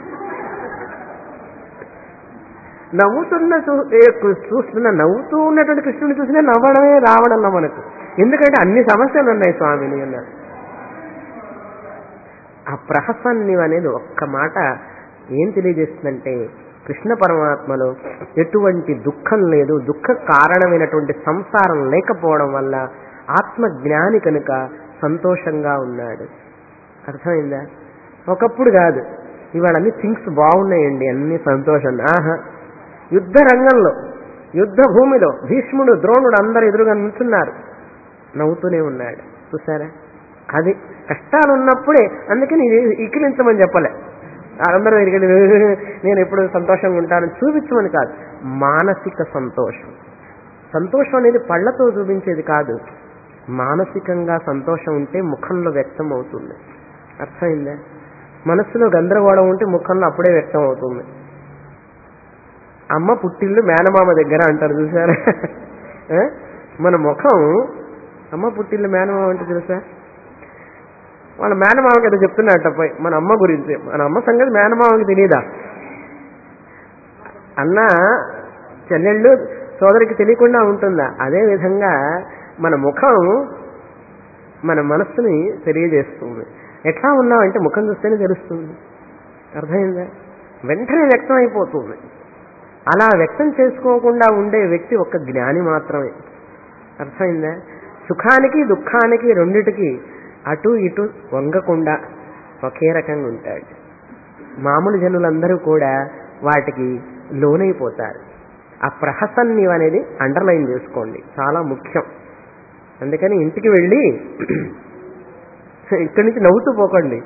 నవ్వుతున్న చూ- ఏ కు- చూస్తున్న నవ్వుతూ ఉన్నటువంటి కృష్ణుని చూసినా నవ్వడమే రావడంలో మనకు ఎందుకంటే అన్ని సమస్యలు ఉన్నాయి స్వామిని అన్నారు ఆ ప్రహసన్యం అనేది ఒక్క మాట ఏం తెలియజేస్తుందంటే కృష్ణ పరమాత్మలో ఎటువంటి దుఃఖం లేదు దుఃఖ కారణమైనటువంటి సంసారం లేకపోవడం వల్ల ఆత్మజ్ఞాని కనుక సంతోషంగా ఉన్నాడు అర్థమైందా ఒకప్పుడు కాదు ఇవాళ అన్ని థింగ్స్ బాగున్నాయండి అన్ని సంతోషం ఆహా యుద్ధ రంగంలో యుద్ధ భూమిలో భీష్ముడు ద్రోణుడు అందరు ఎదురుగా నిల్చున్నారు నవ్వుతూనే ఉన్నాడు చూసారా అది కష్టాలు ఉన్నప్పుడే అందుకని ఇది ఇకిలించమని చెప్పలే అందరూ ఇక్కడి నేను ఎప్పుడు సంతోషంగా ఉంటానని చూపించమని కాదు మానసిక సంతోషం సంతోషం అనేది పళ్ళతో చూపించేది కాదు మానసికంగా సంతోషం ఉంటే ముఖంలో వ్యక్తం అవుతుంది అర్థమైందా మనస్సులో గందరగోళం ఉంటే ముఖంలో అప్పుడే వ్యక్తం అవుతుంది అమ్మ పుట్టిల్లు మేనమామ దగ్గర అంటారు చూసారా ఆ? మన ముఖం అమ్మ పుట్టిల్లు మేనమామ అంటే తెలుసా వాళ్ళ మేనమామకి ఏదో చెప్తున్నట్ట పోయి మన అమ్మ గురించి మన అమ్మ సంగతి మేనమామకి తెలియదా అన్న చెల్లెళ్ళు సోదరికి తెలియకుండా ఉంటుందా అదే విధంగా మన ముఖం మన మనస్సుని తెలియజేస్తుంది ఎట్లా ఉన్నామంటే ముఖం చూస్తేనే తెలుస్తుంది అర్థమైందా వెంటనే వ్యక్తం అయిపోతుంది అలా వ్యక్తం చేసుకోకుండా ఉండే వ్యక్తి ఒక జ్ఞాని మాత్రమే అర్థమైందా సుఖానికి దుఃఖానికి రెండిటికి అటు ఇటు వంగకుండా ఒకే రకంగా ఉంటాడు మామూలు జనులందరూ కూడా వాటికి లోనైపోతారు ఆ ప్రహసన్యం అనేది అండర్లైన్ చేసుకోండి చాలా ముఖ్యం అందుకని ఇంటికి వెళ్ళి ఇక్కడి నుంచి నవ్వుతూ పోకండి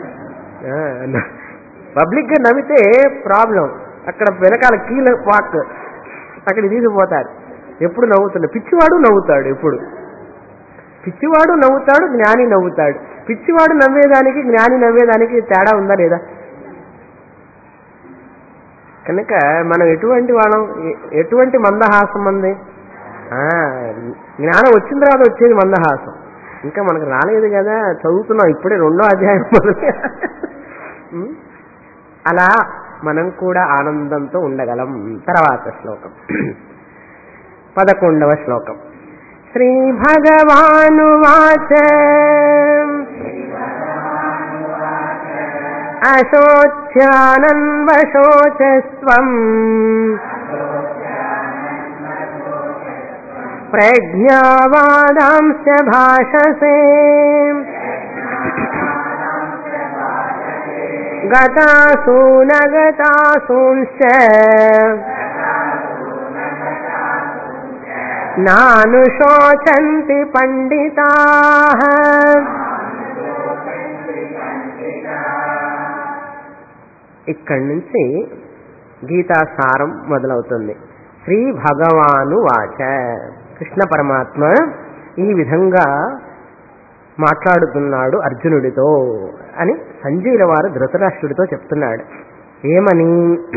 పబ్లిక్ గా నవ్వితే ప్రాబ్లం అక్కడ వెనకాల కీల పాక్ అక్కడ తీసుకుపోతారు ఎప్పుడు నవ్వుతాడు పిచ్చివాడు నవ్వుతాడు ఎప్పుడు పిచ్చివాడు నవ్వుతాడు జ్ఞాని నవ్వుతాడు పిచ్చివాడు నవ్వేదానికి జ్ఞాని నవ్వేదానికి తేడా ఉందా లేదా కనుక మనం ఎటువంటి వాళ్ళం ఎ- ఎటువంటి మందహాసం మంది ఆ, జ్ఞానం వచ్చిన తర్వాత వచ్చేది మందహాసం ఇంకా మనకు రాలేదు కదా చదువుతున్నాం ఇప్పుడే రెండో అధ్యాయం మొదలు ఉం? అలా మనం కూడా ఆనందంతో ఉండగలం తర్వాత శ్లోకం పదకొండవ శ్లోకం శ్రీ భగవానువాచ అశోచ్యానన్వశోచస్వం ప్రజ్ఞావాదాంశ భాషసే గతాసూనగతాసూంశ్చ నానుశోచంతి పండితా ఇక్కడి నుంచి గీతా సారం మొదలవుతుంది శ్రీ భగవాను వాచ కృష్ణ పరమాత్మ ఈ విధంగా మాట్లాడుతున్నాడు అర్జునుడితో అని సంజయుల వారు ధృతరాష్ట్రుడితో చెప్తున్నాడు ఏమని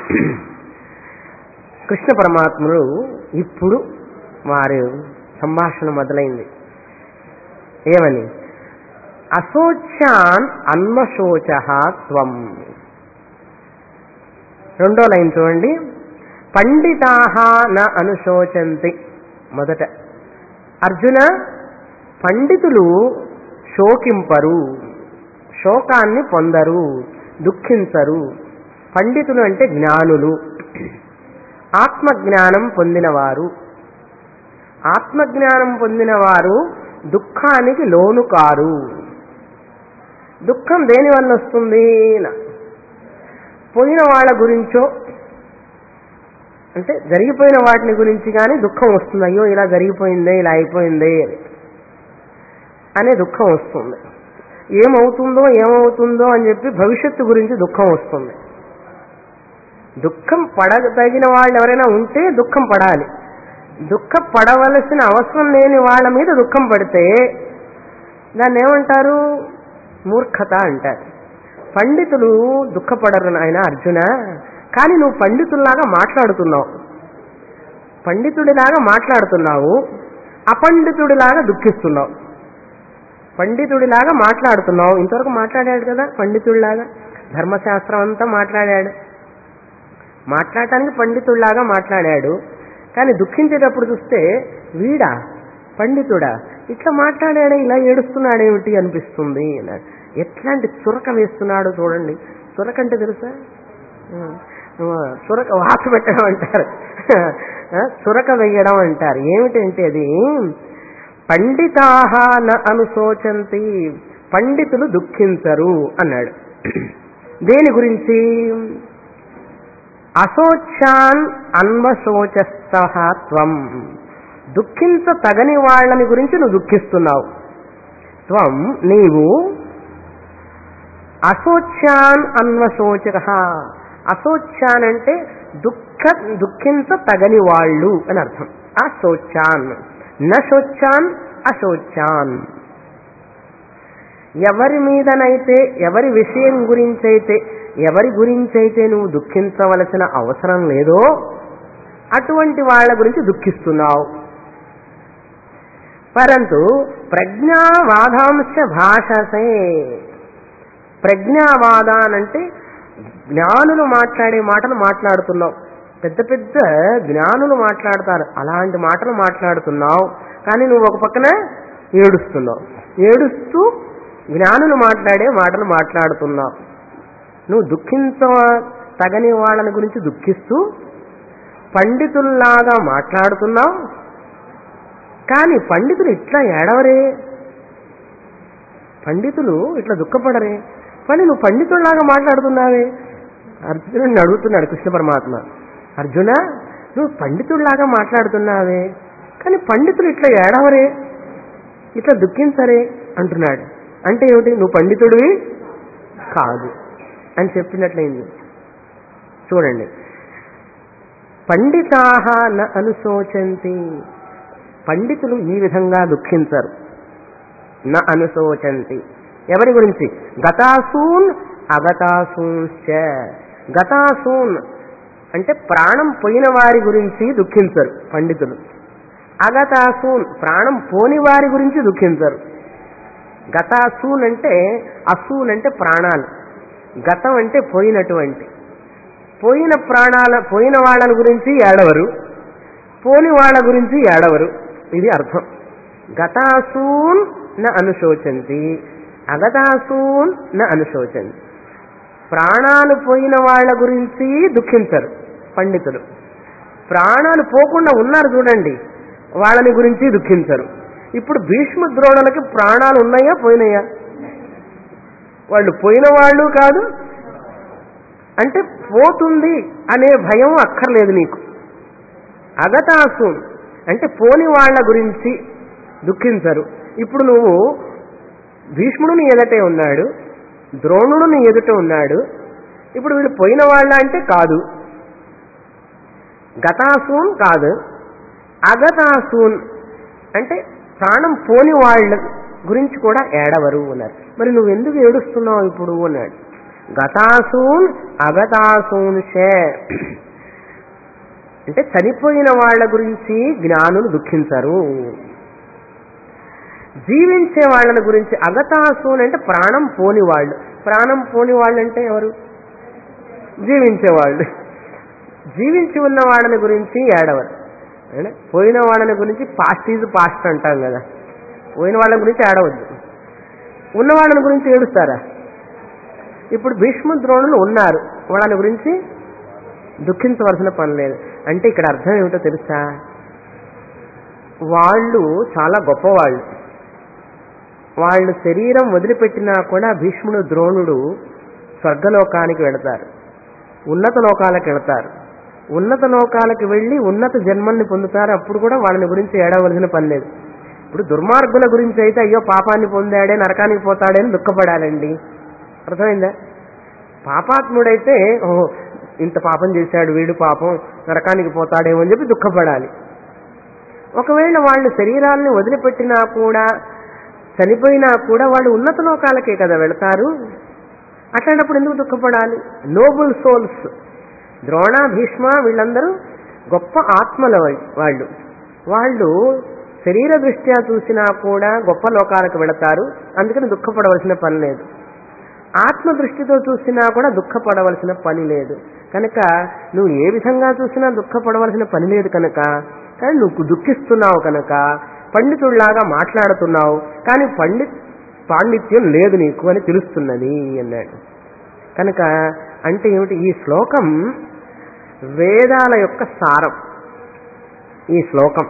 కృష్ణ పరమాత్ముడు ఇప్పుడు వారి సంభాషణ మొదలైంది ఏమని అశోచ్యాన్ అన్వశోచ త్వం రెండో లైన్ చూడండి పండితాహ న అనుశోచంతి మొదట అర్జున పండితులు శోకింపరు శోకాన్ని పొందరు దుఃఖించరు పండితులు అంటే జ్ఞానులు ఆత్మజ్ఞానం పొందినవారు ఆత్మజ్ఞానం పొందినవారు దుఃఖానికి లోను కారు దుఃఖం దేని వల్ల వస్తుంది నా? పోయిన వాళ్ళ గురించో అంటే జరిగిపోయిన వాటిని గురించి కానీ దుఃఖం వస్తుంది అయ్యో ఇలా జరిగిపోయిందే ఇలా అయిపోయిందే అనే దుఃఖం వస్తుంది ఏమవుతుందో ఏమవుతుందో అని చెప్పి భవిష్యత్తు గురించి దుఃఖం వస్తుంది దుఃఖం పడదగిన వాళ్ళు ఎవరైనా ఉంటే దుఃఖం పడాలి దుఃఖ పడవలసిన అవసరం లేని వాళ్ళ మీద దుఃఖం పడితే దాన్ని ఏమంటారు మూర్ఖత అంటారు పండితులు దుఃఖపడరు ఆయన అర్జున కానీ నువ్వు పండితుల్లాగా మాట్లాడుతున్నావు పండితుడిలాగా మాట్లాడుతున్నావు అపండితుడిలాగా దుఃఖిస్తున్నావు పండితుడిలాగా మాట్లాడుతున్నావు ఇంతవరకు మాట్లాడాడు కదా పండితుడిలాగా ధర్మశాస్త్రం అంతా మాట్లాడాడు మాట్లాడటానికి పండితుడిలాగా మాట్లాడాడు కానీ దుఃఖించేటప్పుడు చూస్తే వీడా పండితుడా ఇట్లా మాట్లాడాడే ఇలా ఏడుస్తున్నాడేమిటి అనిపిస్తుంది అన్నాడు. ఎట్లాంటి చురక వేస్తున్నాడో చూడండి చురక అంటే తెలుసా ఆ, చురక వాత పెట్టడం అంటారు ఆ, చురక వేయడం అంటారు ఏమిటంటే అది పండితాహ న అనుశోచంతి పండితులు దుఃఖించరు అన్నాడు దేని గురించి అశోచాన్ అన్వశోచస్తః త్వం దుఃఖించ తగని వాళ్ళని గురించి నువ్వు దుఃఖిస్తున్నావు త్వం నీవు అశోచ్యాన్ అన్వశోచక అశోచ్యాన్ అంటే దుఃఖ దుఃఖించ తగని వాళ్ళు అని అర్థం అశోచ్యాన్ నశోచ్యాన్ అశోచ్యాన్ ఎవరి మీదనైతే ఎవరి విషయం గురించైతే ఎవరి గురించైతే నువ్వు దుఃఖించవలసిన అవసరం లేదో అటువంటి వాళ్ళ గురించి దుఃఖిస్తున్నావు పరంతు ప్రజ్ఞావాదాంశ భాషసే ప్రజ్ఞావాదానంటే జ్ఞానులు మాట్లాడే మాటలు మాట్లాడుతున్నావు పెద్ద పెద్ద జ్ఞానులు మాట్లాడతారు అలాంటి మాటలు మాట్లాడుతున్నావు కానీ నువ్వు ఒక పక్కన ఏడుస్తున్నావు ఏడుస్తూ జ్ఞానులు మాట్లాడే మాటలు మాట్లాడుతున్నావు నువ్వు దుఃఖించ తగని వాళ్ళని గురించి దుఃఖిస్తూ పండితుల్లాగా మాట్లాడుతున్నావు కానీ పండితులు ఇట్లా ఏడవరే పండితులు ఇట్లా దుఃఖపడరే కానీ నువ్వు పండితుల్లాగా మాట్లాడుతున్నావే అర్జునుడిని అడుగుతున్నాడు కృష్ణ పరమాత్మ అర్జున నువ్వు పండితుల్లాగా మాట్లాడుతున్నావే కానీ పండితులు ఇట్లా ఏడవరే ఇట్లా దుఃఖించరే అంటున్నాడు అంటే ఏమిటి నువ్వు పండితుడివి కాదు అని చెప్పినట్లయింది చూడండి పండితాహ న అనుశోచంతి పండితులు ఈ విధంగా దుఃఖించరు న అనుశోచంతి ఎవరి గురించి గతాసూన్ అగతాసూన్శ్చ గతాసూన్ అంటే ప్రాణం పోయిన వారి గురించి దుఃఖించరు పండితులు అగతాసూన్ ప్రాణం పోని వారి గురించి దుఃఖించరు గతాసూన్ అంటే అసూన్ అంటే ప్రాణాలు గతం అంటే పోయినటువంటి పోయిన ప్రాణాల పోయిన వాళ్ళ గురించి ఏడవరు పోని వాళ్ళ గురించి ఏడవరు ఇది అర్థం గతాసూన్ న అనుశోచంతి అగతాసూన్ న అనుశోచంతి ప్రాణాలు పోయిన వాళ్ళ గురించి దుఃఖించరు పండితులు ప్రాణాలు పోకుండా ఉన్నారు చూడండి వాళ్ళని గురించి దుఃఖించరు ఇప్పుడు భీష్మ ద్రోణులకి ప్రాణాలు ఉన్నాయా పోయినాయా వాళ్ళు పోయిన వాళ్ళు కాదు అంటే పోతుంది అనే భయం అక్కర్లేదు నీకు అగతాసు అంటే పోని వాళ్ళ గురించి దుఃఖించరు ఇప్పుడు నువ్వు భీష్ముడు నీ ఎదుటే ఉన్నాడు ద్రోణుడు నీ ఎదుట ఉన్నాడు ఇప్పుడు వీళ్ళు పోయిన వాళ్ళ అంటే కాదు గతాసూన్ కాదు అగతాసూన్ అంటే ప్రాణం పోని వాళ్ళ గురించి కూడా ఏడవరు అన్నారు మరి నువ్వు ఎందుకు ఏడుస్తున్నావు ఇప్పుడు అన్నాడు గతాసూన్ అగతాసూన్ షే అంటే చనిపోయిన వాళ్ళ గురించి జ్ఞానులు దుఃఖించరు జీవించే వాళ్ళ గురించి అగతాసూన్ అంటే ప్రాణం పోని వాళ్ళు ప్రాణం పోని వాళ్ళు అంటే ఎవరు జీవించే వాళ్ళు జీవించి ఉన్న వాళ్ళని గురించి ఏడవరు అంటే పోయిన వాళ్ళని గురించి పాస్ట్ ఈజ్ పాస్ట్ అంటాం కదా పోయిన వాళ్ళ గురించి ఏడవద్దు ఉన్న వాళ్ళని గురించి ఏడుస్తారా ఇప్పుడు భీష్మ ద్రోణులు ఉన్నారు వాళ్ళని గురించి దుఃఖించవలసిన పని లేదు అంటే ఇక్కడ అర్థం ఏమిటో తెలుసా వాళ్ళు చాలా గొప్పవాళ్ళు వాళ్ళు శరీరం వదిలిపెట్టినా కూడా భీష్ముడు ద్రోణుడు స్వర్గలోకానికి వెళతారు ఉన్నత లోకాలకు వెళతారు ఉన్నత లోకాలకు వెళ్ళి ఉన్నత జన్మల్ని పొందుతారు అప్పుడు కూడా వాళ్ళని గురించి ఏడవలసిన పని లేదు ఇప్పుడు దుర్మార్గుల గురించి అయితే అయ్యో పాపాన్ని పొందాడే నరకానికి పోతాడే అని దుఃఖపడాలండి అర్థమైందా పాపాత్ముడైతే ఓహో ఇంత పాపం చేశాడు వీడు పాపం నరకానికి పోతాడేమో అని చెప్పి దుఃఖపడాలి ఒకవేళ వాళ్ళు శరీరాల్ని వదిలిపెట్టినా కూడా చనిపోయినా కూడా వాళ్ళు ఉన్నత లోకాలకే కదా వెళతారు అట్లాంటప్పుడు ఎందుకు దుఃఖపడాలి నోబుల్ సోల్స్ ద్రోణ భీష్మ వీళ్ళందరూ గొప్ప ఆత్మల వాళ్ళు వాళ్ళు శరీర దృష్ట్యా చూసినా కూడా గొప్ప లోకాలకు వెళతారు అందుకని దుఃఖపడవలసిన పని లేదు ఆత్మ దృష్టితో చూసినా కూడా దుఃఖపడవలసిన పని లేదు కనుక నువ్వు ఏ విధంగా చూసినా దుఃఖపడవలసిన పని లేదు కనుక కానీ నువ్వు దుఃఖిస్తున్నావు కనుక పండితుడిలాగా మాట్లాడుతున్నావు కానీ పండి పాండిత్యం లేదు నీకు అని తెలుస్తున్నది అన్నాడు కనుక అంటే ఏమిటి ఈ శ్లోకం వేదాల యొక్క సారం ఈ శ్లోకం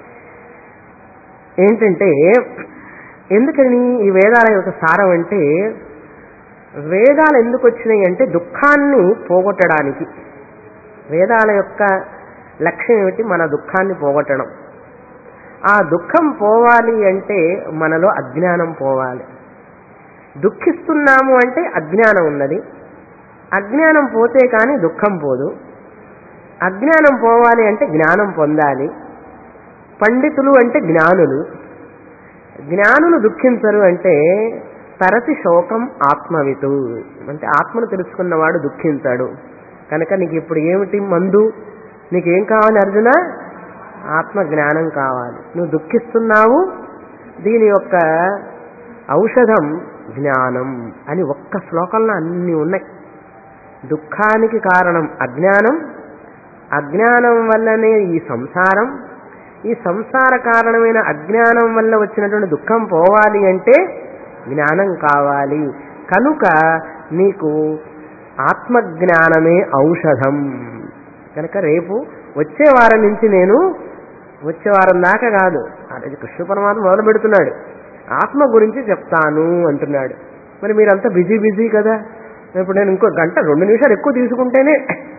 ఏంటంటే ఎందుకని ఈ వేదాల యొక్క సారం అంటే వేదాలు ఎందుకు వచ్చినాయి అంటే దుఃఖాన్ని పోగొట్టడానికి వేదాల యొక్క లక్ష్యం ఏమిటి మన దుఃఖాన్ని పోగొట్టడం ఆ దుఃఖం పోవాలి అంటే మనలో అజ్ఞానం పోవాలి దుఃఖిస్తున్నాము అంటే అజ్ఞానం ఉన్నది అజ్ఞానం పోతే కానీ దుఃఖం పోదు అజ్ఞానం పోవాలి అంటే జ్ఞానం పొందాలి పండితులు అంటే జ్ఞానులు జ్ఞానులు దుఃఖించరు అంటే తరతి శోకం ఆత్మవితు అంటే ఆత్మను తెలుసుకున్నవాడు దుఃఖించాడు కనుక నీకు ఇప్పుడు ఏమిటి మందు నీకేం కావాలి అర్జున ఆత్మ జ్ఞానం కావాలి నువ్వు దుఃఖిస్తున్నావు దీని యొక్క ఔషధం జ్ఞానం అని ఒక్క శ్లోకంలో అన్ని ఉన్నాయి దుఃఖానికి కారణం అజ్ఞానం అజ్ఞానం వల్లనే ఈ సంసారం ఈ సంసార కారణమైన అజ్ఞానం వల్ల వచ్చినటువంటి దుఃఖం పోవాలి అంటే జ్ఞానం కావాలి కనుక నీకు ఆత్మజ్ఞానమే ఔషధం కనుక రేపు వచ్చే వారం నుంచి నేను వచ్చే వారం దాకా కాదు అది కృష్ణ పరమాత్మ మొదలు పెడుతున్నాడు ఆత్మ గురించి చెప్తాను అంటున్నాడు మరి మీరంతా బిజీ బిజీ కదా ఇప్పుడు నేను ఇంకో గంట రెండు నిమిషాలు ఎక్కువ తీసుకుంటేనే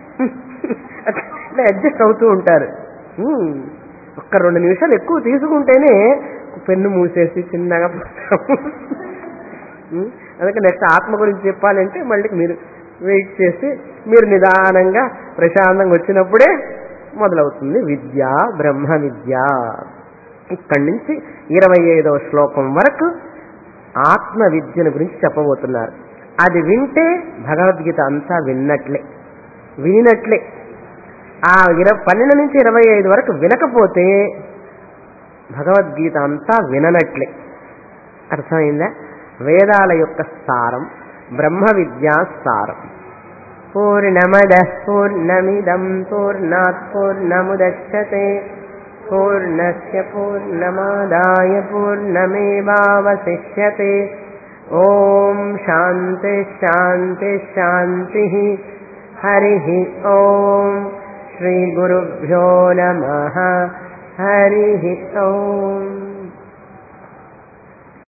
అట్లా అడ్జస్ట్ అవుతూ ఉంటారు ఉమ్, ఒక్క రెండు నిమిషాలు ఎక్కువ తీసుకుంటేనే పెన్ను మూసేసి చిన్నగా ఉమ్, అందుకే నెక్స్ట్ ఆత్మ గురించి చెప్పాలంటే మళ్ళీ మీరు వెయిట్ చేసి మీరు నిదానంగా ప్రశాంతంగా వచ్చినప్పుడే మొదలవుతుంది విద్య బ్రహ్మ విద్య ఇక్కడి నుంచి ఇరవై ఐదవ శ్లోకం వరకు ఆత్మ విద్యను గురించి చెప్పబోతున్నారు అది వింటే భగవద్గీత అంతా విన్నట్లే వినినట్లే ఆ ఇర పన్నెండు నుంచి ఇరవై ఐదు వరకు వినకపోతే భగవద్గీత అంతా విననట్లే అర్థమైందా వేదాల యొక్క సారం బ్రహ్మ విద్యా సారం పూర్ణమద పూర్ణమిదం పూర్ణాత్ పూర్ణముదచ్చతే పూర్ణస్య పూర్ణమాదాయ పూర్ణమేవావశిష్యతే ఓం శాంతి శాంతి శాంతి హరి ఓం శ్రీ గురుభ్యో నమ హరి ఓం